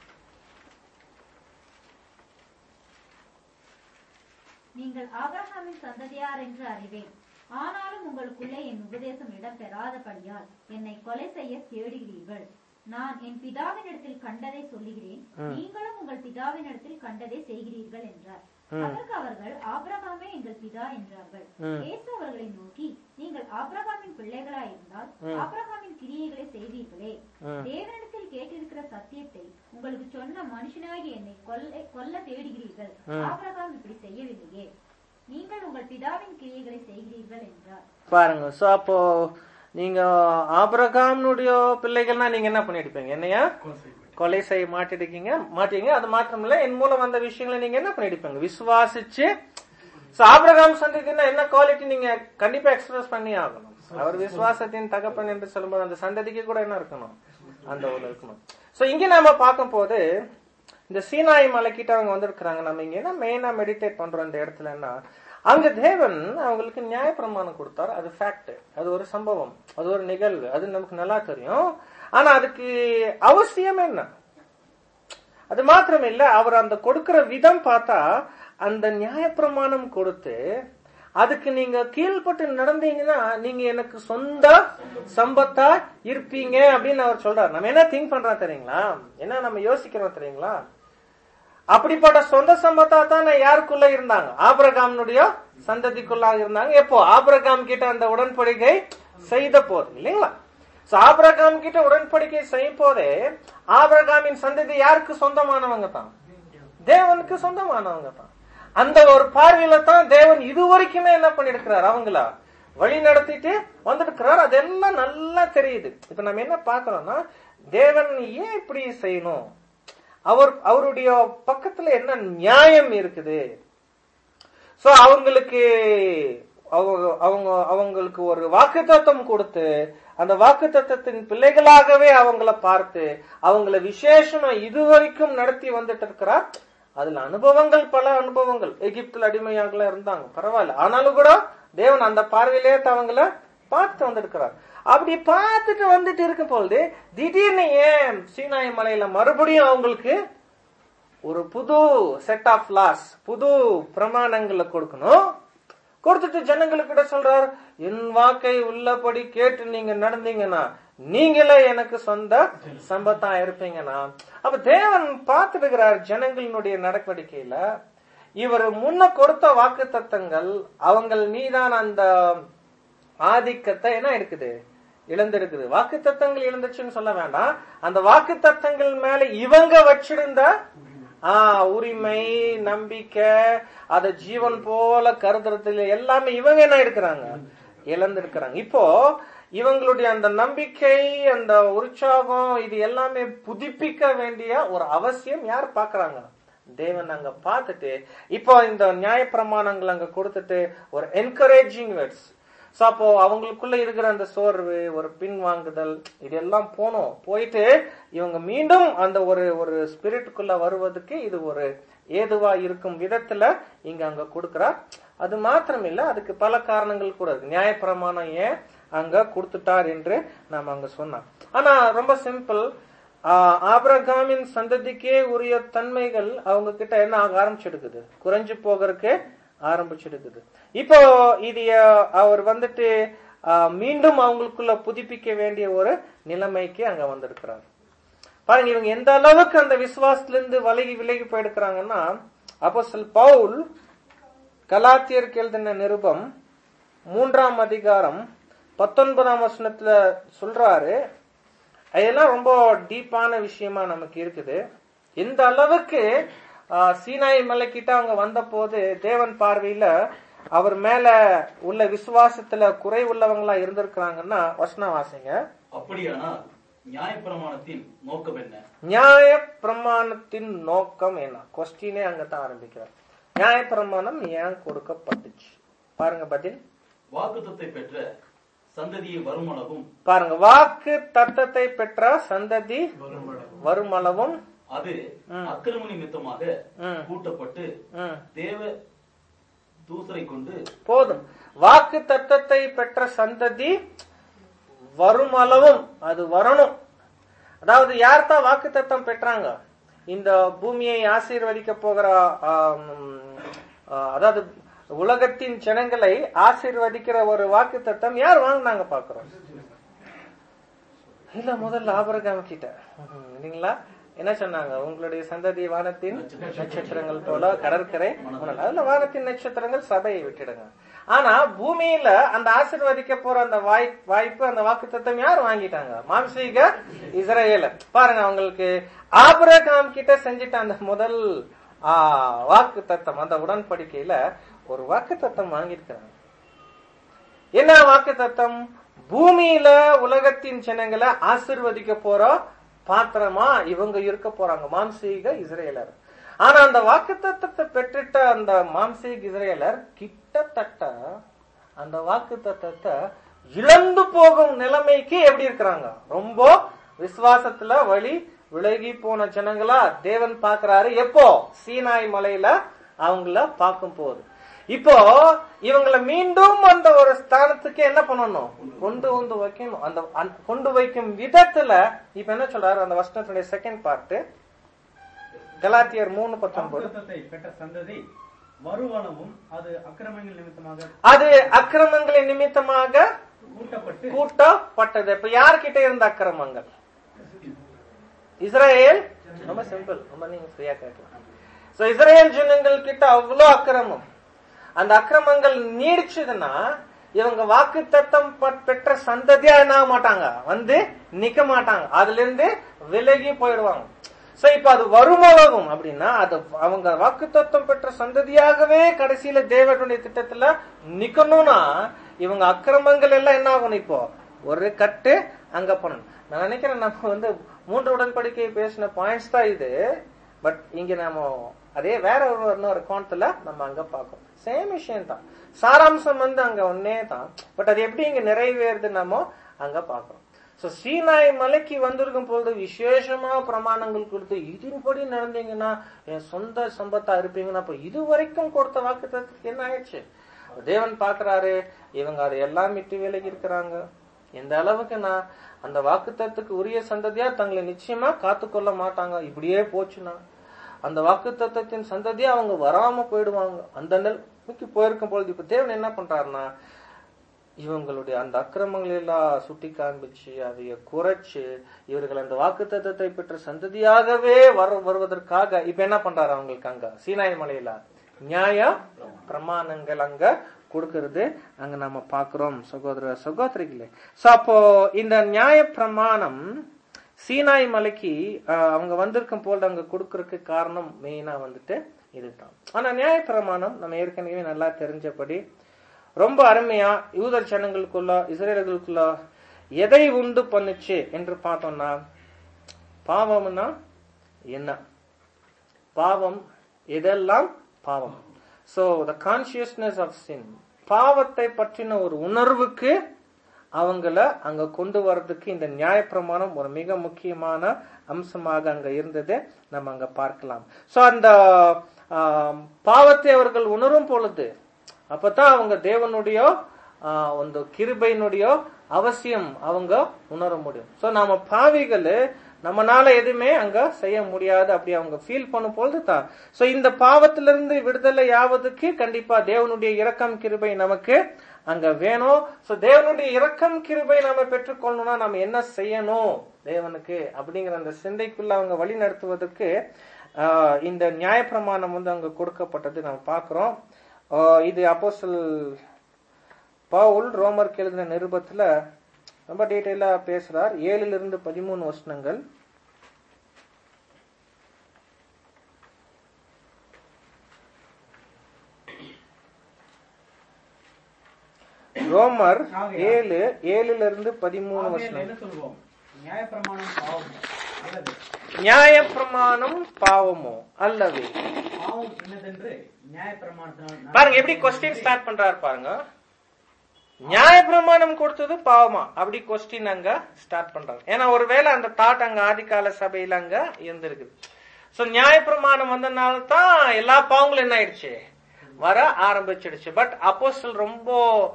நீங்கள் ஆபிரகாமின் சந்ததியார் என்று அறிவேன் ஆனாலும் உங்களுக்குள்ளே என் உபதேசம் இடம் பெறாதபடியால் என்னை கொலை செய்ய தேடுகிறீர்கள் நான் என் பிதாவினிடத்தில் கண்டதை சொல்லுகிறேன் நீங்களும் உங்கள் பிதாவினிடத்தில் கண்டதை செய்கிறீர்கள் என்றார் அதற்கு அவர்கள் ஆபிரகாமே எங்கள் பிதா என்றார்கள் ம். இயேசு அவர்களை நோக்கி நீங்கள் ஆபிரகாமின் பிள்ளைகளாய் இருந்தால் ஆபிரகாமின் கிரியைகளை செய்வீர்களே ம். தேவனிடத்தில் கேட்டிருக்கிற சத்தியத்தை உங்களுக்கு சொன்ன மனுஷனாகி என்னை கொல்ல கொல்ல தேடுகிறீர்கள் ஆபிரகாம் இப்படி செய்யவில்லையே நீங்கள் உங்கள் பிதாவின் கிரியைகளை செய்கிறீர்கள் என்றார் பாருங்க சோ அப்போ நீங்க ஆபிரகாம்னுடைய பிள்ளைகள்னா நீங்க என்ன பண்ணிருப்பீங்க என்னையா கொலை செய்ய மாட்டிருக்கீங்க மாட்டீங்க அது மாத்திரம் இல்ல என் மூலம் வந்த விஷயங்களை நீங்க என்ன பண்ணிருப்பீங்க விசுவாசிச்சு சோ ஆபிரகாம் சந்ததினா என்ன குவாலிட்டி நீங்க கண்டிப்பா எக்ஸ்பிரஸ் பண்ணி ஆகணும் அவர் விசுவாசத்தின் தகப்பன் என்று சொல்லும்போது அந்த சந்ததிக்கு கூட என்ன இருக்கணும் அந்த ஒண்ணு இருக்கணும் சோ இங்க நாம பார்க்கும் போது இந்த சீனாய் மலைக்கிட்ட அவங்க வந்திருக்கிறாங்க நம்ம இங்க என்ன மெயினா மெடிடேட் பண்றோம் இந்த இடத்துலன்னா அங்க தேவன் அவங்களுக்கு நியாயப்பிரமாணம் கொடுத்தார் அது ஃபேக்ட் அது ஒரு சம்பவம் அது ஒரு நிகழ்வு அது நமக்கு நல்லா தெரியும் ஆனா அதுக்கு அவசியம் என்ன அது மாத்திரம் இல்ல அவர் அந்த கொடுக்கிற விதம் பார்த்தா அந்த நியாயப்பிரமாணம் கொடுத்து அதுக்கு நீங்க கீழ்பட்டு நடந்தீங்கன்னா நீங்க எனக்கு சொந்த சம்பத்தா இருப்பீங்க அப்படின்னு அவர் சொல்றாரு நம்ம என்ன திங்க் பண்றோம் தெரியுங்களா என்ன நம்ம யோசிக்கிறோம் தெரியுங்களா அப்படிப்பட்ட சொந்த சம்பத்தா தான் யாருக்குள்ள இருந்தாங்க ஆபிரகாம்னுடைய சந்ததிக்குள்ள இருந்தாங்க எப்போ ஆபிரகாம் கிட்ட அந்த உடன்படிக்கை செய்த போது இல்லைங்களா So, ஆபிரகாம் கிட்ட உடன்படிக்கை செய்யும் போதே ஆபிரகாமின் சந்ததி யாருக்கு சொந்தமானவங்க தான் தேவனுக்கு சொந்தமானவங்க தான் அந்த ஒரு பார்வையில தான் தேவன் இது வரைக்குமே என்ன பண்ணிருக்கிறார் அவங்கள வழி நடத்திட்டு வந்துருக்கிறார் அதெல்லாம் நல்லா தெரியுது இப்ப நம்ம என்ன பாக்குறோம்னா தேவன் ஏன் இப்படி செய்யணும் அவர் அவருடைய பக்கத்துல என்ன நியாயம் இருக்குது சோ அவங்களுக்கு அவங்க அவங்க அவங்களுக்கு ஒரு வாக்குத்தத்தம் கொடுத்து அந்த வாக்குத்தத்தத்தின் பிள்ளைகளாகவே அவங்கள பார்த்து அவங்கள விசேஷமா இதுவரைக்கும் நடத்தி வந்துட்டு இருக்கிறார் அதுல அனுபவங்கள் பல அனுபவங்கள் எகிப்துல அடிமையாக இருந்தாங்க பரவாயில்ல ஆனாலும் கூட தேவன் அந்த பார்வையிலே அவங்கள பார்த்து வந்திருக்கிறார் அப்படி பார்த்துட்டு வந்துட்டு இருக்கும் பொழுது திடீர்னு ஏன் சீனாய் மலையில மறுபடியும் அவங்களுக்கு ஒரு புது செட் ஆஃப் லாஸ் புது பிரமாணங்களை கொடுக்கணும் கொடுத்துட்டு ஜனங்களுக்கிட்ட சொல்றார் என் வாக்கை உள்ளபடி கேட்டு நீங்க நடந்தீங்கன்னா நீங்களே எனக்கு சொந்த சம்பத்தா இருப்பீங்கன்னா அப்ப தேவன் பார்த்துடுகிறார் ஜனங்களினுடைய நடவடிக்கையில இவர் முன்ன கொடுத்த வாக்கு தத்தங்கள் அவங்கள் மீதான அந்த ஆதிக்கத்தை என்ன இருக்குது இழந்திருக்குது வாக்கு தத்தங்கள் இழந்துச்சுன்னு சொல்ல வேண்டாம் அந்த வாக்கு தத்தங்கள் மேல இவங்க வச்சிருந்த ஆஹ் உரிமை நம்பிக்கை அத ஜீவன் போல கருதுறதுல எல்லாமே இவங்க என்ன இருக்கிறாங்க இழந்திருக்கிறாங்க இப்போ இவங்களுடைய அந்த நம்பிக்கை அந்த உற்சாகம் இது எல்லாமே புதுப்பிக்க வேண்டிய ஒரு அவசியம் யார் பாக்குறாங்க தேவன் அங்க பார்த்துட்டு இப்போ இந்த நியாயப்பிரமாணங்கள் அங்க கொடுத்துட்டு ஒரு என்கரேஜிங் வேர்ட்ஸ் சோ அப்போ அவங்களுக்குள்ள இருக்கிற அந்த சோர்வு ஒரு பின்வாங்குதல் இதெல்லாம் போனோம் போயிட்டு இவங்க மீண்டும் அந்த ஒரு ஒரு ஸ்பிரிட்டுக்குள்ள வருவதுக்கு இது ஒரு ஏதுவா இருக்கும் விதத்துல இங்க அங்க கொடுக்கிறார் அது மாத்திரம் இல்ல அதுக்கு பல காரணங்கள் கூட இருக்கு நியாயப்பிரமாணம் ஏன் அங்க கொடுத்துட்டார் என்று நாம் அங்க சொன்னோம் ஆனா ரொம்ப சிம்பிள் ஆபிரகாமின் சந்ததிக்கே உரிய தன்மைகள் அவங்க கிட்ட என்ன ஆக ஆரம்பிச்சிடுக்குது குறைஞ்சு போகிறதுக்கு ஆரம்பிச்சிடுக்குது இப்போ இது அவர் வந்துட்டு மீண்டும் அவங்களுக்குள்ள புதுப்பிக்க வேண்டிய ஒரு நிலைமைக்கு அங்க வந்திருக்கிறார் பாருங்க இவங்க எந்த அளவுக்கு அந்த விசுவாசத்திலிருந்து விலகி விலகி போயிருக்கிறாங்கன்னா அப்போ சொல் பவுல் கலாத்தியருக்கு எழுதின நிருபம் மூன்றாம் அதிகாரம் பத்தொன்பதாம் வசனத்துல சொல்றாரு அதெல்லாம் ரொம்ப டீப்பான விஷயமா நமக்கு இருக்குது எந்த அளவுக்கு சீனாய் மலைக்கிட்ட அவங்க வந்த போது தேவன் பார்வையில அவர் மேல உள்ள விசுவாசத்துல குறை உள்ளவங்களா இருந்திருக்கிறாங்கன்னா வசனம் வாசிங்க அப்படியானால் நியாயப்பிரமாணத்தின் நோக்கம் என்ன நியாய பிரமாணத்தின் நோக்கம் என்ன கொஸ்டினே அங்கதான் ஆரம்பிக்கிறார் நியாய பிரமாணம் ஏன் கொடுக்கப்பட்டுச்சு பாருங்க பதில் வாக்குத்தத்தை பெற்ற சந்ததியை வருமளவும் பாருங்க வாக்கு தத்தத்தை பெற்ற சந்ததி வருமளவும் அது ம். அக்கிரம நிமித்தமாக ம். கூட்டப்பட்டு ம், தேவ தூசரை கொண்டு போதும் வாக்கு தத்தத்தை பெற்ற சந்ததி வருமளவும் அது வரணும் அதாவது யார் தான் வாக்கு தத்தம் பெற்றாங்க இந்த பூமியை ஆசீர்வதிக்க போகிற ஆம், ஆ, அதாவது உலகத்தின் ஜனங்களை ஆசீர்வதிக்கிற ஒரு வாக்கு தத்தம் யார் வாங்கினாங்க பாக்குறோம் இல்ல முதல்ல ஆபரகாம் கிட்ட ம்ஹும். இல்லைங்களா என்ன சொன்னாங்க உங்களுடைய சந்ததி வானத்தின் நட்சத்திரங்கள் போல கடற்கரை மணல். அதுல வானத்தின் நட்சத்திரங்கள் சபையை விட்டுடுங்க ஆனா பூமியில அந்த ஆசீர்வதிக்க போற அந்த வாய் வாய்ப்பு அந்த வாக்கு தத்தம் யார் வாங்கிட்டாங்க மாம்சீக இஸ்ரேல பாருங்க அவங்களுக்கு ஆபிரகாம் கிட்ட செஞ்சிட்ட அந்த முதல் வாக்கு தத்தம் அந்த உடன்படிக்கையில ஒரு வாக்கு தத்தம் வாங்கியிருக்கிறாங்க என்ன வாக்கு தத்தம் பூமியில உலகத்தின் ஜனங்களை ஆசிர்வதிக்க போற பாத்திரமா இவங்க இருக்க போறாங்க மாம்சீக இஸ்ரேலர் ஆனா அந்த வாக்கு தத்தத்தை பெற்றுட்ட அந்த மாம்சீக இஸ்ரேலர் கிட்டத்தட்ட அந்த வாக்கு தத்தத்தை இழந்து போகும் நிலைமைக்கு எப்படி இருக்கிறாங்க ரொம்ப விசுவாசத்துல வழி விலகி போன ஜனங்களா தேவன் பாக்குறாரு எப்போ சீனாய் மலையில அவங்கள பார்க்கும் போது இப்போ இவங்களை மீண்டும் அந்த ஒரு ஸ்தானத்துக்கு என்ன பண்ணணும் கொண்டு வந்து வைக்கணும் அந்த அந்த- கொண்டு வைக்கும் விதத்துல இப்ப என்ன சொல்றாரு அந்த வசனத்துடைய செகண்ட் பார்ட் கலாத்தியர் மூணு பத்தொன்பது வாக்குத்தத்தத்தை பெற்ற சந்ததி வருவனவும் அது அக்கிரமங்கள் நிமித்தமாக அது அக்கிரமங்களின் நிமித்தமாக கூட்டப்பட்டு கூட்டப்பட்டது இப்ப யார்கிட்ட இருந்த அக்கிரமங்கள் இஸ்ரேல் ரொம்ப சிம்பிள் ரொம்ப நீங்க ஃப்ரீயா கேட்கலாம் சோ இஸ்ரேல் ஜனங்கள் கிட்ட அவ்வளவு அக்கிரமம் அந்த அக்கிரமங்கள் நீடிச்சதுன்னா இவங்க வாக்கு தத்தம் பெற்ற சந்ததியா என்ன ஆக மாட்டாங்க வந்து நிக்க மாட்டாங்க அதுல இருந்து விலகி போயிடுவாங்க சோ இப்ப அது வருமளவும் அப்படின்னா அது அவங்க வாக்கு தத்துவம் பெற்ற சந்ததியாகவே கடைசியில தேவனுடைய திட்டத்துல நிக்கணும்னா இவங்க அக்கிரமங்கள் எல்லாம் என்ன ஆகணும் இப்போ ஒரு கட்டு அங்க பண்ணணும் நான் நினைக்கிறேன் நம்ம வந்து மூன்று உடன்படிக்கை பேசின பாயிண்ட்ஸ் தான் இது பட் இங்க நாம அதே வேற ஒரு இன்னொரு கோணத்துல நம்ம அங்க பார்க்கோம் சேம் விஷயம் தான் சாராம்சம் வந்து அங்க ஒன்னே தான் பட் அது எப்படி இங்க நிறைவேறுது நம்ம அங்க பார்க்கறோம் சோ சீனாய் மலைக்கு வந்திருக்கும் பொழுது விசேஷமா பிரமாணங்கள் கொடுத்து இதன்படி நடந்தீங்கன்னா என் சொந்த சம்பத்தா இருப்பீங்கன்னா அப்ப இது வரைக்கும் கொடுத்த வாக்கு என்ன ஆயிடுச்சு தேவன் பாக்குறாரு இவங்க அதை எல்லாம் விட்டு விலகி இருக்கிறாங்க எந்த அளவுக்கு நான் அந்த வாக்குத்தத்துக்கு உரிய சந்ததியா தங்களை நிச்சயமா காத்துக்கொள்ள மாட்டாங்க இப்படியே போச்சுன்னா அந்த வாக்கு தத்துவத்தின் சந்ததியா அவங்க வராம போயிடுவாங்க அந்த நிலைமைக்கு போயிருக்கும் பொழுது இப்ப தேவன் என்ன பண்றாருன்னா இவங்களுடைய அந்த அக்கிரமங்கள் எல்லாம் சுட்டி காண்பிச்சு அதைய குறைச்சு இவர்கள் அந்த வாக்கு தத்துவத்தை பெற்ற சந்ததியாகவே வர வருவதற்காக இப்ப என்ன பண்றாரு அவங்களுக்கு அங்க சீனாய் மலையில நியாய பிரமாணங்கள் அங்க கொடுக்கறது அங்க நம்ம பாக்குறோம் சகோதர சகோதரிகளே சோ அப்போ இந்த நியாய பிரமாணம் சீனாய் மலைக்கு ஆஹ், அவங்க வந்திருக்கும் போல் அங்க கொடுக்கறதுக்கு காரணம் மெயினா வந்துட்டு இதுதான் ஆனா நியாய பிரமாணம் நம்ம ஏற்கனவே நல்லா தெரிஞ்சபடி ரொம்ப அருமையா யூதர் ஜனங்களுக்குள்ள இஸ்ரேலர்களுக்குள்ள எதை உண்டு பண்ணுச்சு என்று பார்த்தோம்னா பாவம்னா என்ன பாவம் எதெல்லாம் பாவம் so the consciousness of sin பாவத்தை பற்றின ஒரு உணர்வுக்கு அவங்கள அங்க கொண்டு வர்றதுக்கு இந்த நியாயப்பிரமாணம் ஒரு மிக முக்கியமான அம்சமாக அங்க இருந்தது நம்ம அங்க பார்க்கலாம் சோ அந்த ஆம், பாவத்தை அவர்கள் உணரும் பொழுது அப்பதான் அவங்க தேவனுடைய ஆ, ಒಂದು கிருபையினுடைய அவசியம் அவங்க உணர முடியும் சோ நாம பாவிகள் நம்மனால எதுவுமே அங்க செய்ய முடியாது அப்படி அவங்க ஃபீல் பண்ணும் பொழுது தான் சோ இந்த பாவத்திலிருந்து விடுதலை ஆவதுக்கு கண்டிப்பா தேவனுடைய இரக்கம் கிருபை நமக்கு அங்க வேணும் சோ தேவனுடைய இரக்கம் கிருபை நாம பெற்றுக்கொள்ளணும்னா நம்ம என்ன செய்யணும் தேவனுக்கு அப்படிங்கிற அந்த சிந்தைக்குள்ள அவங்க வழி நடத்துவதற்கு ஆஹ், இந்த நியாயப்பிரமாணம் வந்து அங்க கொடுக்கப்பட்டது நம்ம பார்க்கிறோம் ஆஹ், இது அப்போஸ்தல் பவுல் ரோமருக்கு எழுதின நிருபத்துல ரொம்ப டீட்டெயிலா பேசுறார் ஏழுல இருந்து பதிமூணு வசனங்கள் ரோமர் ஏழு ஏழுல இருந்து பதிமூணு ஆகையால் வசனம் என்ன சொல்வோம் நியாயப்பிரமாணம் பாவம் அல்லது நியாயப்பிரமாணம் பாவமோ அல்லவே பாவம் என்னதென்று நியாயப்பிரமாணத்தினால் நான் பாருங்க எப்படி கொஸ்டின் ஸ்டார்ட் பண்றாரு பாருங்க நியாயப்பிரமாணம் கொடுத்தது பாவமா அப்படி கொஸ்டின் அங்க ஸ்டார்ட் பண்றாரு ஏன்னா ஒருவேளை அந்த தாட் அங்க ஆதிகால சபையில அங்க இருந்திருக்குது சோ நியாயப்பிரமாணம் வந்தனால தான் எல்லா பாவங்களும் என்ன ஆயிடுச்சு வர ஆரம்பிச்சிடுச்சு பட் அப்போஸ்தலர் ரொம்ப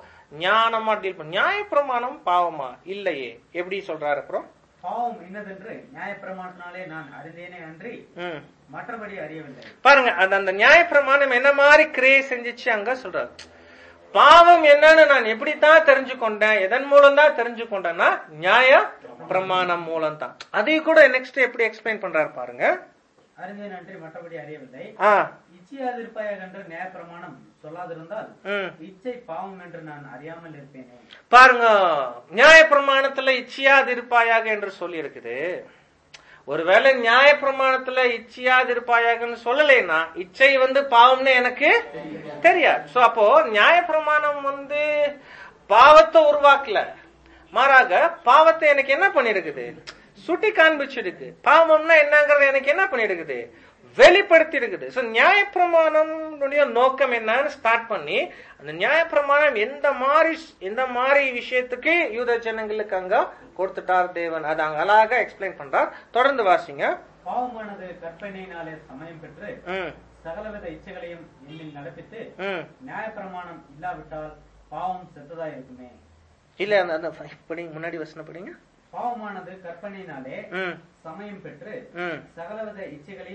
ஞானமா டீல் பண்ண நியாயப்பிரமாணம் பாவமா இல்லையே எப்படி சொல்றாரு அப்புறம் பாவம் என்னதென்று நியாயப்பிரமாணத்தினாலே நான் அறிந்தேனே அன்றி ம் மற்றபடி அறியவில்லை பாருங்க அந்த அந்த நியாயப்பிரமாணம் என்ன மாதிரி கிரியை செஞ்சுச்சு அங்க சொல்றாரு பாவம் என்னன்னு நான் எப்படித்தான் தெரிஞ்சுக்கொண்டேன் எதன் மூலம் தான் தெரிஞ்சுக்கொண்டேன்னா நியாய பிரமாணம் மூலம் தான் அதையும் கூட நெக்ஸ்ட் எப்படி எக்ஸ்பிளைன் பண்றாரு பாருங்க அறிந்தேன் அன்றி மற்றபடி அறியவில்லை ஆ இச்சையாதிருப்பாயாக என்று நியாயப்பிரமாணம் சொல்லாதிருந்தால் ம் இச்சை பாவம் என்று நான் அறியாமல் இருப்பேனே பாருங்க நியாய பிரமாணத்துல இச்சியாதிருப்பாயாக என்று சொல்லி இருக்குது ஒருவேளை நியாய பிரமாணத்துல இச்சியாதிருப்பாயாகன்னு சொல்லலைன்னா இச்சை வந்து பாவம்னு எனக்கு தெரியாது சோ அப்போ நியாய பிரமாணம் வந்து பாவத்தை உருவாக்கல மாறாக பாவத்தை எனக்கு என்ன பண்ணிருக்குது சுட்டி காண்பிச்சிருக்கு பாவம்னா என்னங்கறது எனக்கு என்ன பண்ணிருக்குது வெளிப்படுத்தி இருக்குது சோ நியாயப்பிரமாணம்னுடைய நோக்கம் என்னன்னு ஸ்டார்ட் பண்ணி அந்த நியாயப்பிரமாணம் எந்த மாதிரி எந்த மாதிரி விஷயத்துக்கு யூத ஜனங்களுக்கு அங்க கொடுத்துட்டார் தேவன் அது அங்க அழகா எக்ஸ்பிளைன் பண்றார் தொடர்ந்து வாசிங்க பாவமானது கற்பனையினாலே சமயம் பெற்று ம் சகலவித இச்சைகளையும் என்னில் நடப்பித்து ம் நியாயப்பிரமாணம் இல்லாவிட்டால் பாவம் செத்ததா இருக்குமே இல்ல அந்த அந்த படி முன்னாடி வசனம் படிங்க பாவமானது கற்பனையினாலே ம் சமயம் பெற்று ம் சகலவித இச்சைகளையும்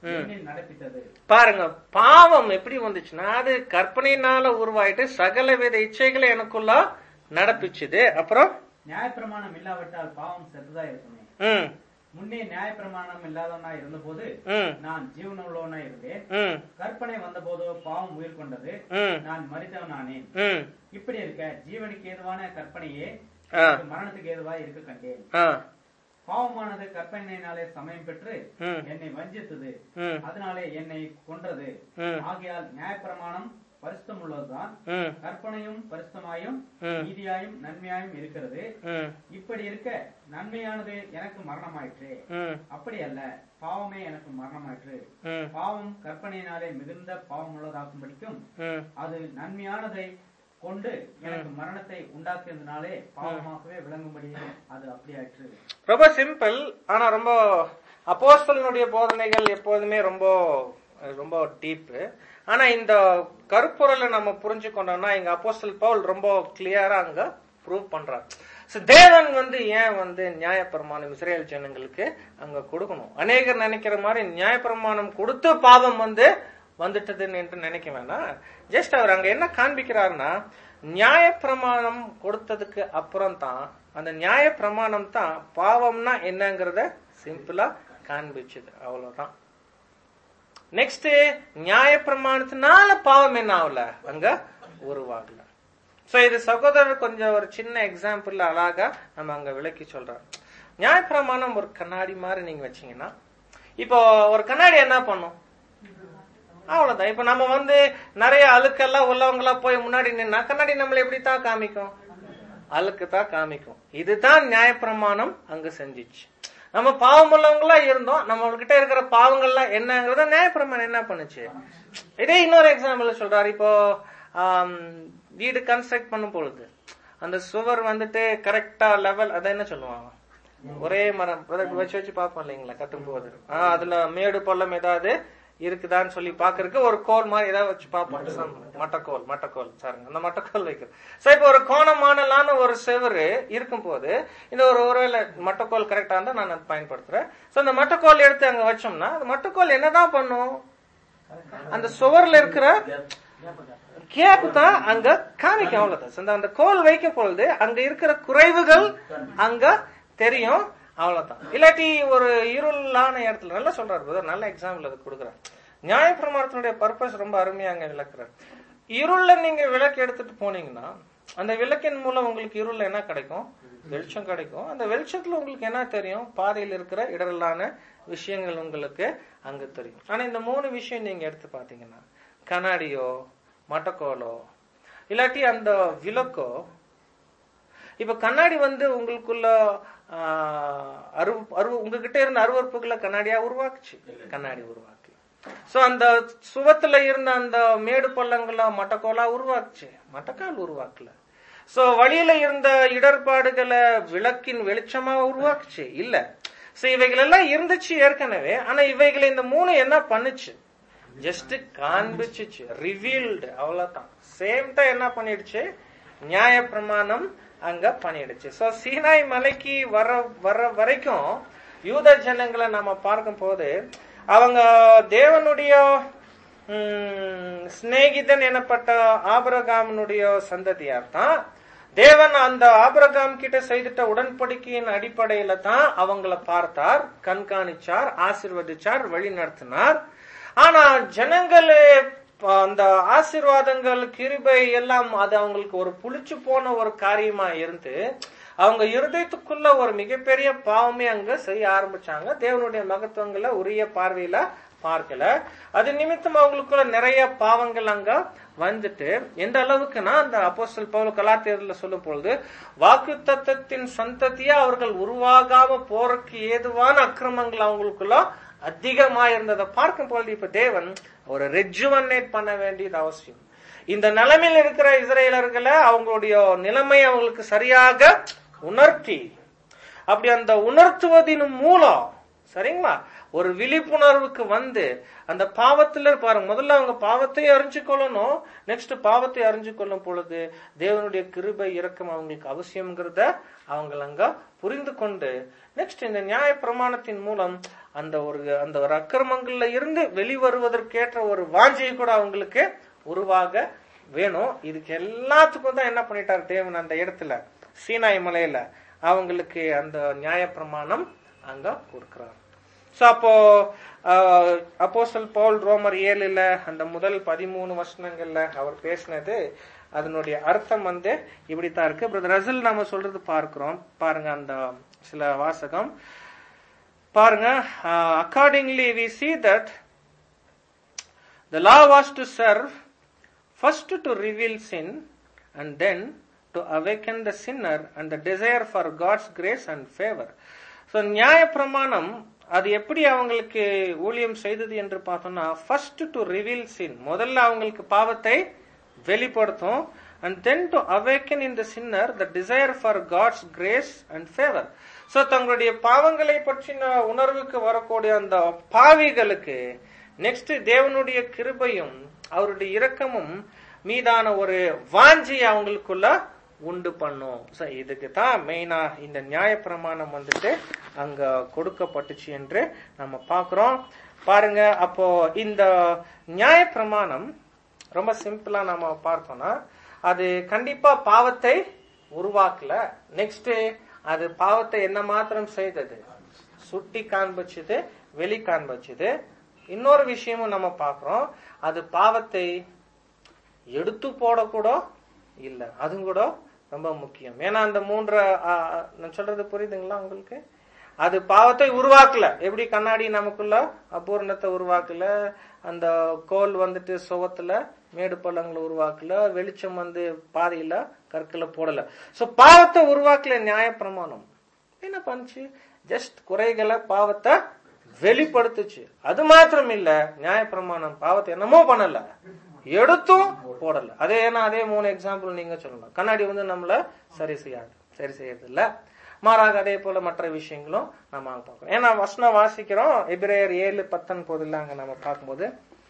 என்னில் நடப்பித்தது பாருங்க பாவம் எப்படி வந்துச்சுன்னா அது கற்பனையினால உருவாயிட்டு சகல வித இச்சைகளை எனக்குள்ள நடப்பிச்சுது அப்புறம் நியாயப்பிரமாணம் இல்லாவிட்டால் பாவம் செத்ததா இருக்குமே ம் முன்னே நியாயப்பிரமாணம் இல்லாதவனா இருந்தபோது ம் நான் ஜீவனுள்ளவனா இருந்தேன் ம் கற்பனை வந்தபோதோ பாவம் உயிர் கொண்டது ம் நான் மறித்தவனானேன் ம் இப்படி இருக்க ஜீவனுக்கு ஏதுவான கற்பனையே ஆ. எனக்கு மரணத்துக்கு ஏதுவாய் இருக்க கண்டேன் ஆ பாவமானது கற்பனையினாலே சமயம் பெற்று ம் என்னை வஞ்சித்தது ம் அதனாலே என்னை கொன்றது ம் ஆகையால் நியாயப்பிரமாணம் பரிசுத்தம் உள்ளதுதான் ம் கற்பனையும் பரிசுத்தமாயும் ம். நீதியாயும் நன்மையாயும் இருக்கிறது ம் இப்படி இருக்க நன்மையானது எனக்கு மரணமாயிற்று ம் அப்படி அல்ல பாவமே எனக்கு மரணமாயிற்று ம் பாவம் கற்பனையினாலே மிகுந்த பாவம் உள்ளதாக்கும்படிக்கும் ம் அது நன்மையானதை கொண்டு எனக்கு மரணத்தை உண்டாக்கியதுனாலே பாவமாகவே விளங்கும்படியே அது அப்படியாயிற்று ரொம்ப சிம்பிள் ஆனா ரொம்ப அப்போஸ்தலனுடைய போதனைகள் எப்போதுமே ரொம்ப ரொம்ப டீப் ஆனா இந்த கருப்பொருளை நம்ம புரிஞ்சுக்கொண்டோம்னா இங்க அப்போஸ்தல் பவுல் ரொம்ப கிளியரா அங்க ப்ரூவ் பண்றார் So, தேவன் வந்து ஏன் வந்து நியாயப்பிரமாணம் இஸ்ரேல் ஜனங்களுக்கு அங்க கொடுக்கணும் அநேகர் நினைக்கிற மாதிரி நியாயப்பிரமாணம் கொடுத்து பாவம் வந்து வந்துட்டதுன்னு என்று நினைக்க வேணாம் ஜஸ்ட் அவர் அங்க என்ன காண்பிக்கிறாருன்னா நியாயப்பிரமாணம் கொடுத்ததுக்கு அப்புறம் தான் அந்த நியாயப்பிரமாணம் தான் பாவம்னா என்னங்கறத சிம்பிளா காண்பிச்சது அவ்வளவுதான் நெக்ஸ்ட் நியாயப்பிரமாணத்தினால பாவம் என்ன ஆகல அங்க உருவாகல சோ இது சகோதரர் கொஞ்சம் ஒரு சின்ன எக்ஸாம்பிள் அழகா நம்ம அங்க விளக்கி சொல்றோம் நியாயப்பிரமாணம் ஒரு கண்ணாடி மாதிரி நீங்க வச்சீங்கன்னா இப்போ ஒரு கண்ணாடி என்ன பண்ணும் அவ்வளவுதான் இப்ப நம்ம வந்து நிறைய அழுக்கெல்லாம் உள்ளவங்களா போய் முன்னாடி நின்னா கண்ணாடி நம்மள எப்படித்தான் காமிக்கும் அழுக்கு தான் காமிக்கும் இதுதான் நியாயப்பிரமாணம் அங்க செஞ்சிச்சு நம்ம பாவம் உள்ளவங்களா இருந்தோம் நம்ம கிட்ட இருக்கிற பாவங்கள்லாம் என்னங்கறத நியாயப்பிரமாணம் என்ன பண்ணுச்சு இதே இன்னொரு எக்ஸாம்பிள் சொல்றாரு இப்போ ஆம், வீடு கன்ஸ்ட்ரக்ட் பண்ணும் பொழுது அந்த சுவர் வந்துட்டு கரெக்டா லெவல் அதை என்ன சொல்லுவாங்க ஒரே மரம் brother, வச்சு வச்சு பார்ப்போம் இல்லைங்களா கட்டும் போது ஆஹ் அதுல மேடு பள்ளம் ஏதாவது இருக்குதான்னு சொல்லி பாக்குறதுக்கு ஒரு கோல் மாதிரி ஏதாவது வச்சு பார்ப்போம் Some மட்டக்கோல் மட்டக்கோல் சாருங்க அந்த மட்டக்கோல் வைக்கிறது சோ இப்போ ஒரு கோணமானலான ஒரு செவரு இருக்கும் போது இந்த ஒரு ஒருவேளை மட்டக்கோல் கரெக்டா இருந்தா நான் அதை பயன்படுத்துறேன் சோ அந்த மட்டக்கோல் எடுத்து அங்க வச்சோம்னா அந்த மட்டக்கோல் என்னதான் பண்ணும் அந்த சுவர்ல இருக்கிற கேப் தான் அங்க காமிக்கும் அவ்வளவுதான் So, அந்த- அந்த கோல் வைக்கும் பொழுது அங்க இருக்கிற குறைவுகள் அங்க தெரியும் அவ்வளவுதான் இல்லாட்டி ஒரு இருளான இடத்துல நல்லா சொல்றாரு brother. நல்ல எக்ஸாம்பிள் அது கொடுக்குறாரு நியாயப்பிரமாணத்தினுடைய பர்பஸ் ரொம்ப அருமையா அங்க விளக்குறாரு இருள்ல நீங்க விளக்கு எடுத்துட்டு போனீங்கன்னா அந்த விளக்கின் மூலம் உங்களுக்கு இருள்ல என்ன கிடைக்கும் வெளிச்சம் கிடைக்கும் அந்த வெளிச்சத்துல உங்களுக்கு என்ன தெரியும் பாதையில் இருக்கிற இடரலான விஷயங்கள் உங்களுக்கு அங்க தெரியும் ஆனா இந்த மூணு விஷயம் நீங்க எடுத்து பாத்தீங்கன்னா கண்ணாடியோ மட்டக்கோலோ இல்லாட்டி அந்த விளக்கோ இப்ப கண்ணாடி வந்து உங்களுக்குள்ள ஆஹ், அருவு அருவு உங்ககிட்ட இருந்த அருவறுப்புகளை கண்ணாடியா உருவாக்குச்சு கண்ணாடி உருவாக்கு சோ அந்த சுவத்துல இருந்த அந்த மேடு பள்ளங்களா மட்டக்கோலா உருவாக்குச்சு மட்டக்கால் உருவாக்கல சோ வழியில இருந்த இடர்பாடுகளை விளக்கின் வெளிச்சமா உருவாக்குச்சு இல்ல சோ இவைகள் எல்லாம் இருந்துச்சு ஏற்கனவே ஆனா இவைகளை இந்த மூணு என்ன பண்ணுச்சு ஜஸ்ட் காண்பிச்சுச்சு ரிவீல்டு அவ்வளவுதான் சேம் டைம் என்ன பண்ணிடுச்சு நியாய பிரமாணம் அங்க பண்ணிடுச்சு சோ சீனாய் மலைக்கு வர வர வரைக்கும் யூத ஜனங்களை நம்ம பார்க்கும் போது அவங்க தேவனுடைய ம், சிநேகிதன் எனப்பட்ட ஆபரகாமனுடைய சந்ததியார் தான் தேவன் அந்த ஆபிரகாம் கிட்ட செய்துட்ட உடன்படிக்கையின் அடிப்படையில தான் அவங்கள பார்த்தார் கண்காணிச்சார் ஆசிர்வதிச்சார் வழி நடத்தினார் ஆனா ஜனங்களே ப- அந்த ஆசீர்வாதங்கள் கிருபை எல்லாம் அது அவங்களுக்கு ஒரு புளிச்சு போன ஒரு காரியமா இருந்து அவங்க இருதயத்துக்குள்ள ஒரு மிகப்பெரிய பாவமே அங்க செய்ய ஆரம்பிச்சாங்க தேவனுடைய மகத்துவங்களை உரிய பார்வையில பார்க்கல அது நிமித்தம் அவங்களுக்குள்ள நிறைய பாவங்கள் அங்க வந்துட்டு எந்த அளவுக்குன்னா அந்த அப்போஸ்தல் பவுல் கலாத்தியர்ல சொல்லும் பொழுது வாக்கு தத்தத்தின் சந்ததியா அவர்கள் உருவாகாம போறதுக்கு ஏதுவான அக்கிரமங்கள் அவங்களுக்குள்ள அதிகமா இருந்ததை பார்க்கும் பொழுது இப்ப தேவன் ஒரு ரெஜுவனேட் பண்ண வேண்டியது அவசியம் இந்த நிலைமையில் இருக்கிற இஸ்ரேலர்களை அவங்களுடைய நிலைமை அவங்களுக்கு சரியாக உணர்த்தி அப்படி அந்த உணர்த்துவதின் மூலம் சரிங்களா ஒரு விழிப்புணர்வுக்கு வந்து அந்த பாவத்துல பாருங்க முதல்ல அவங்க பாவத்தை அறிஞ்சு கொள்ளணும் நெக்ஸ்ட் பாவத்தை அறிஞ்சு கொள்ளும் பொழுது தேவனுடைய கிருபை இரக்கம் அவங்களுக்கு அவசியம்ங்கிறத அவங்க அங்க புரிந்து கொண்டு நெக்ஸ்ட் இந்த நியாய பிரமாணத்தின் மூலம் அந்த ஒரு அந்த ஒரு அக்கிரமங்கள்ல இருந்து வெளிவருவதற்கேற்ற ஒரு வாஞ்சை கூட அவங்களுக்கு உருவாக வேணும் இதுக்கு எல்லாத்துக்கும் தான் என்ன பண்ணிட்டார் தேவன் அந்த இடத்துல சீனாய் மலையில அவங்களுக்கு அந்த நியாய பிரமாணம் அங்க கொடுக்கிறார் சோ அப்போ அப்போஸ்தல் பவுல் ரோமர் ஏழுல அந்த முதல் பதிமூணு வசனங்கள்ல அவர் பேசினது அதனுடைய அர்த்தம் வந்து இப்படித்தான் இருக்கு பிரதர் ரசல் நாம சொல்றது பார்க்கிறோம் பாருங்க அந்த சில வாசகம் பாருங்க accordingly we see that the law was to serve first to reveal sin and then to awaken the sinner and the desire for God's grace and favor. So நியாய பிரமாணம் அது எப்படி அவங்களுக்கு ஊழியம் செய்தது என்று பார்த்தோம்னா ஃபர்ஸ்ட் டு ரிவீல் சின் முதல்ல அவங்களுக்கு பாவத்தை வெளிப்படுத்தும் and then to awaken in the sinner the desire for God's grace and favour so தங்களுடைய பாவங்களை பற்றின உணர்வுக்கு வரக்கூடிய அந்த பாவிகளுக்கு நெக்ஸ்ட் தேவனுடைய கிருபையும் அவருடைய இரக்கமும் மீதான ஒரு வாஞ்சி அவங்களுக்குள்ள உண்டு பண்ணும் So, இதுக்கு தான் மெயினா இந்த நியாய பிரமாணம் வந்துட்டு அங்க கொடுக்கப்பட்டுச்சு என்று நம்ம பார்க்கிறோம் பாருங்க அப்போ இந்த நியாய பிரமாணம் ரொம்ப சிம்பிளா நம்ம பார்த்தோம்னா அது கண்டிப்பா பாவத்தை உருவாக்கல நெக்ஸ்ட் அது பாவத்தை என்ன மாத்திரம் செய்தது சுட்டி காண்பிச்சது வெளி காண்பிச்சது இன்னொரு விஷயமும் நம்ம பார்க்கிறோம் அது பாவத்தை எடுத்து போடக்கூட இல்ல அதுவும் கூட ரொம்ப முக்கியம் ஏன்னா அந்த மூன்று ஆ, ஆ, நான் சொல்றது புரியுதுங்களா உங்களுக்கு அது பாவத்தை உருவாக்கல எப்படி கண்ணாடி நமக்குள்ள அபூர்ணத்தை உருவாக்கல அந்த கோல் வந்துட்டு சுவத்துல மேடு பள்ளங்களை உருவாக்கல வெளிச்சம் வந்து பாதையில கற்களை போடல சோ பாவத்தை உருவாக்கல நியாய பிரமாணம் என்ன பண்ணுச்சு ஜஸ்ட் குறைகளை பாவத்தை வெளிப்படுத்துச்சு அது மாத்திரம் இல்ல நியாய பிரமாணம் பாவத்தை என்னமோ பண்ணல எடுத்தும் போடல அதே ஏன்னா அதே மூணு எக்ஸாம்பிள் நீங்க சொல்லலாம் கண்ணாடி வந்து நம்மள சரி செய்யாது சரி செய்யறது இல்ல மாறாக அதே போல மற்ற விஷயங்களும் நம்ம அங்க பார்க்கிறோம் ஏன்னா வசனம் வாசிக்கிறோம் எபிரேயர் ஏழு பத்தொன்பதுல அங்க நம்ம பார்க்கும்போது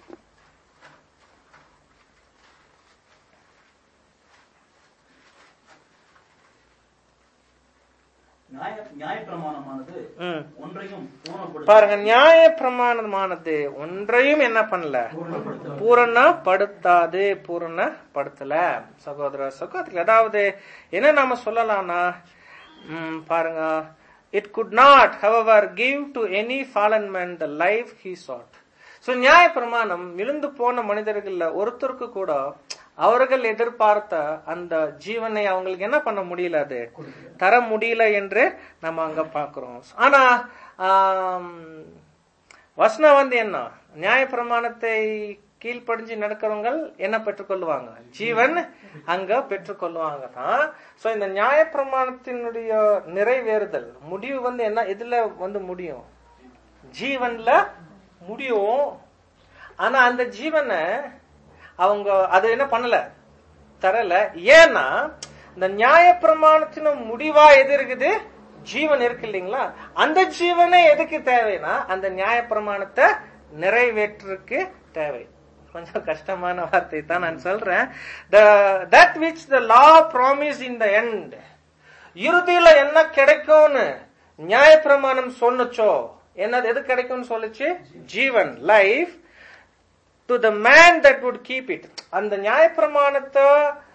நியாய நியாயப்பிரமாணமானது ம். ஒன்றையும் பூர்ணப்படுத்த பாருங்க நியாய பிரமாணமானது ஒன்றையும் என்ன பண்ணல பூரணப்படுத்தாது பூரணப்படுத்தல சகோதர சகோதரி அதாவது என்ன நாம சொல்லலாம்னா ம், பாருங்க it could not however give to any fallen man the life he sought so நியாய பிரமாணம் விழுந்து போன மனிதர்கள்ல ஒருத்தருக்கு கூட அவர்கள் எதிர்பார்த்த அந்த ஜீவனை அவங்களுக்கு என்ன பண்ண முடியல அது தர முடியல என்று நம்ம அங்க பாக்குறோம் ஆனா ஆம், வசனம் வந்து என்ன நியாய பிரமாணத்தை கீழ்ப்படிஞ்சு நடக்கிறவங்க என்ன பெற்றுக்கொள்வாங்க ஜீவன் அங்க பெற்றுக்கொள்வாங்க தான் சோ இந்த நியாய பிரமாணத்தினுடைய நிறைவேறுதல் முடிவு வந்து என்ன இதுல வந்து முடியும் ஜீவன்ல முடியும் ஆனா அந்த ஜீவனை அவங்க அது என்ன பண்ணல தரல ஏன்னா இந்த நியாய பிரமாணத்தின் முடிவா எது இருக்குது ஜீவன் இருக்கு இல்லைங்களா அந்த ஜீவனே எதுக்கு தேவைன்னா அந்த நியாய பிரமாணத்தை நிறைவேற்றுக்கு தேவை கொஞ்சம் கஷ்டமான வார்த்தை தான் நான் சொல்றேன் that which the law promise in the end இறுதியில என்ன கிடைக்கும்னு நியாயப்பிரமாணம் சொன்னுச்சோ என்ன எது கிடைக்கும்னு சொல்லுச்சு ஜீவன் life to the man that would keep it அந்த நியாயப்பிரமாணத்தை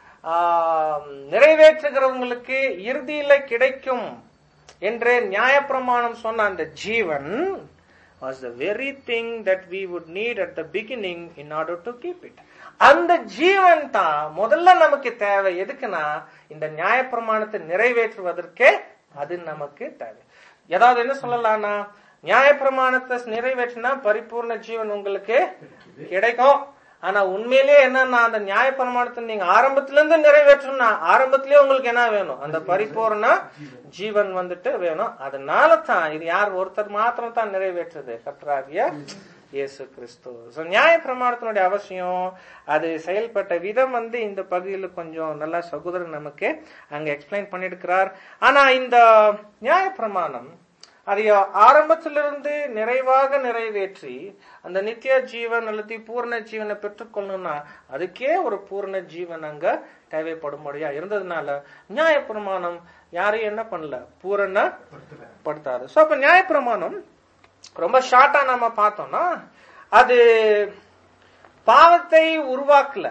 ஆம், நிறைவேற்றுகிறவங்களுக்கு இறுதியில கிடைக்கும் என்று நியாயப்பிரமாணம் சொன்ன அந்த ஜீவன் was the very thing that we would need at the beginning in order to keep it. அந்த ஜீவன் தான் முதல்ல நமக்கு தேவை எதுக்குன்னா இந்த நியாயப்பிரமாணத்தை நிறைவேற்றுவதற்கே அது நமக்கு தேவை ஏதாவது என்ன சொல்லலாம்னா நியாயப்பிரமாணத்தை நிறைவேற்றினா பரிபூர்ண ஜீவன் உங்களுக்கு கிடைக்கும் ஆனா உண்மையிலேயே என்னன்னா அந்த நியாயப்பிரமாணத்தை நீங்க ஆரம்பத்துல இருந்து நிறைவேற்றணும்னா ஆரம்பத்திலேயே உங்களுக்கு என்ன வேணும் அந்த பரிபூர்ண ஜீவன் வந்துட்டு வேணும் அதனால தான் இது யார் ஒருத்தர் மாத்திரம் தான் நிறைவேற்றுது கர்த்தராகிய இயேசு கிறிஸ்து So, நியாய பிரமாணத்தினுடைய அவசியம் அது செயல்பட்ட விதம் வந்து இந்த பகுதியில் கொஞ்சம் நல்லா சகோதரர் நமக்கு அங்க எக்ஸ்பிளைன் பண்ணிருக்கிறார் ஆனா இந்த நியாய பிரமாணம் அதை ஆரம்பத்திலிருந்து நிறைவாக நிறைவேற்றி அந்த நித்திய ஜீவன் அல்லது பூர்ண ஜீவனை பெற்றுக்கொள்ளணும்னா அதுக்கே ஒரு பூர்ண ஜீவன் அங்க தேவைப்படும்படியா இருந்ததுனால நியாயப்பிரமாணம் யாரையும் என்ன பண்ணல பூரண படுத்தாது சோ அப்ப நியாயப்பிரமாணம் ரொம்ப ஷார்ட்டா நம்ம பார்த்தோம்னா அது பாவத்தை உருவாக்கல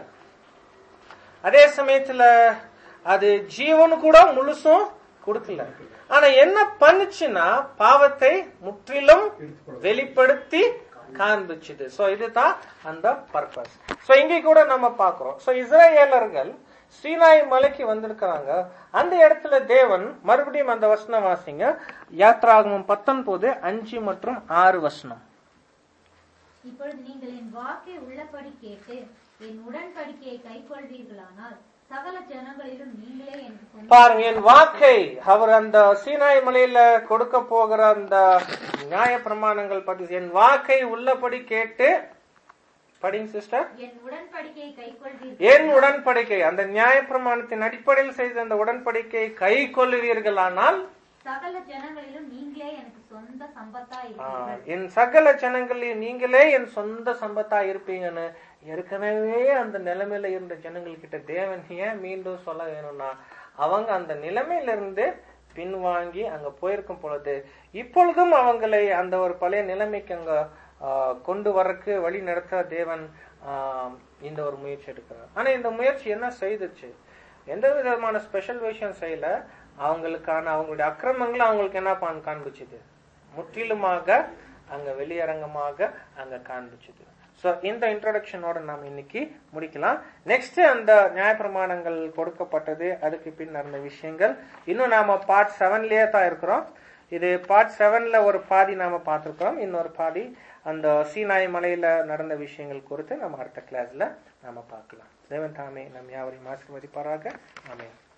அதே சமயத்துல அது ஜீவன் கூட முழுசும் கொடுக்கல ஆனா என்ன பண்ணுச்சுன்னா பாவத்தை முற்றிலும் வெளிப்படுத்தி காண்பிச்சுது சோ இதுதான் அந்த பர்பஸ் சோ இங்க கூட நம்ம பாக்குறோம் சோ இஸ்ரேலர்கள் ஸ்ரீநாய் மலைக்கு வந்திருக்கிறாங்க அந்த இடத்துல தேவன் மறுபடியும் அந்த வசனம் வாசிங்க யாத்ராகமம் பத்தொன்பது அஞ்சு மற்றும் ஆறு வசனம் இப்பொழுது நீங்கள் என் வாக்கை உள்ளபடி கேட்டு என் உடன்படிக்கையை கைக்கொள்வீர்களானால் சகல ஜனங்களிலும் நீங்களே எனக்கு சொந்த பாருங்க என் வாக்கை அவர் அந்த சீனாய் மலையில கொடுக்க போகிற அந்த நியாய பிரமாணங்கள் பத்தி என் வாக்கை உள்ளபடி கேட்டு படிங்க சிஸ்டர் என் உடன்படிக்கையை கைக்கொள்வீர்கள் என் உடன்படிக்கை அந்த நியாய பிரமாணத்தின் அடிப்படையில் செய்த அந்த உடன்படிக்கை கை கொள்ளுவீர்களானால் சகல ஜனங்களிலும் நீங்களே எனக்கு சொந்த சம்பத்தா ஆ, இருக்கிறீர்கள் என் சகல ஜனங்களில் நீங்களே என் சொந்த சம்பத்தா இருப்பீங்கன்னு ஏற்கனவே அந்த நிலைமையில இருந்த ஜனங்கள் கிட்ட தேவன் ஏன் மீண்டும் சொல்ல வேணும்னா அவங்க அந்த நிலைமையில இருந்து பின்வாங்கி அங்க போயிருக்கும் பொழுது இப்பொழுதும் அவங்களை அந்த ஒரு பழைய நிலைமைக்கு அங்க ஆ, கொண்டு வரக்கு வழி நடத்த தேவன் ஆ, இந்த ஒரு முயற்சி எடுக்கிறார் ஆனா இந்த முயற்சி என்ன செய்துச்சு எந்த விதமான ஸ்பெஷல் விஷயம் செய்யல அவங்களுக்கான அவங்களுடைய அக்கிரமங்களை அவங்களுக்கு என்ன பான் காண்பிச்சுது முற்றிலுமாக அங்க வெளியரங்கமாக அங்க காண்பிச்சுது சோ இந்த இன்ட்ரோடக்ஷனோட நாம் இன்னைக்கு முடிக்கலாம் நெக்ஸ்ட் அந்த நியாயப்பிரமாணங்கள் கொடுக்கப்பட்டது அதுக்கு பின் நடந்த விஷயங்கள் இன்னும் நாம பார்ட் செவன்லயே தான் இருக்கிறோம் இது பார்ட் செவன்ல ஒரு பாதி நாம பார்த்திருக்கிறோம் இன்னொரு பாதி அந்த சீனாய் மலையில நடந்த விஷயங்கள் குறித்து நம்ம அடுத்த கிளாஸ்ல நாம பார்க்கலாம் தேவன் தாமே நம் யாவரையும் ஆசீர்வதிப்பாராக ஆமென்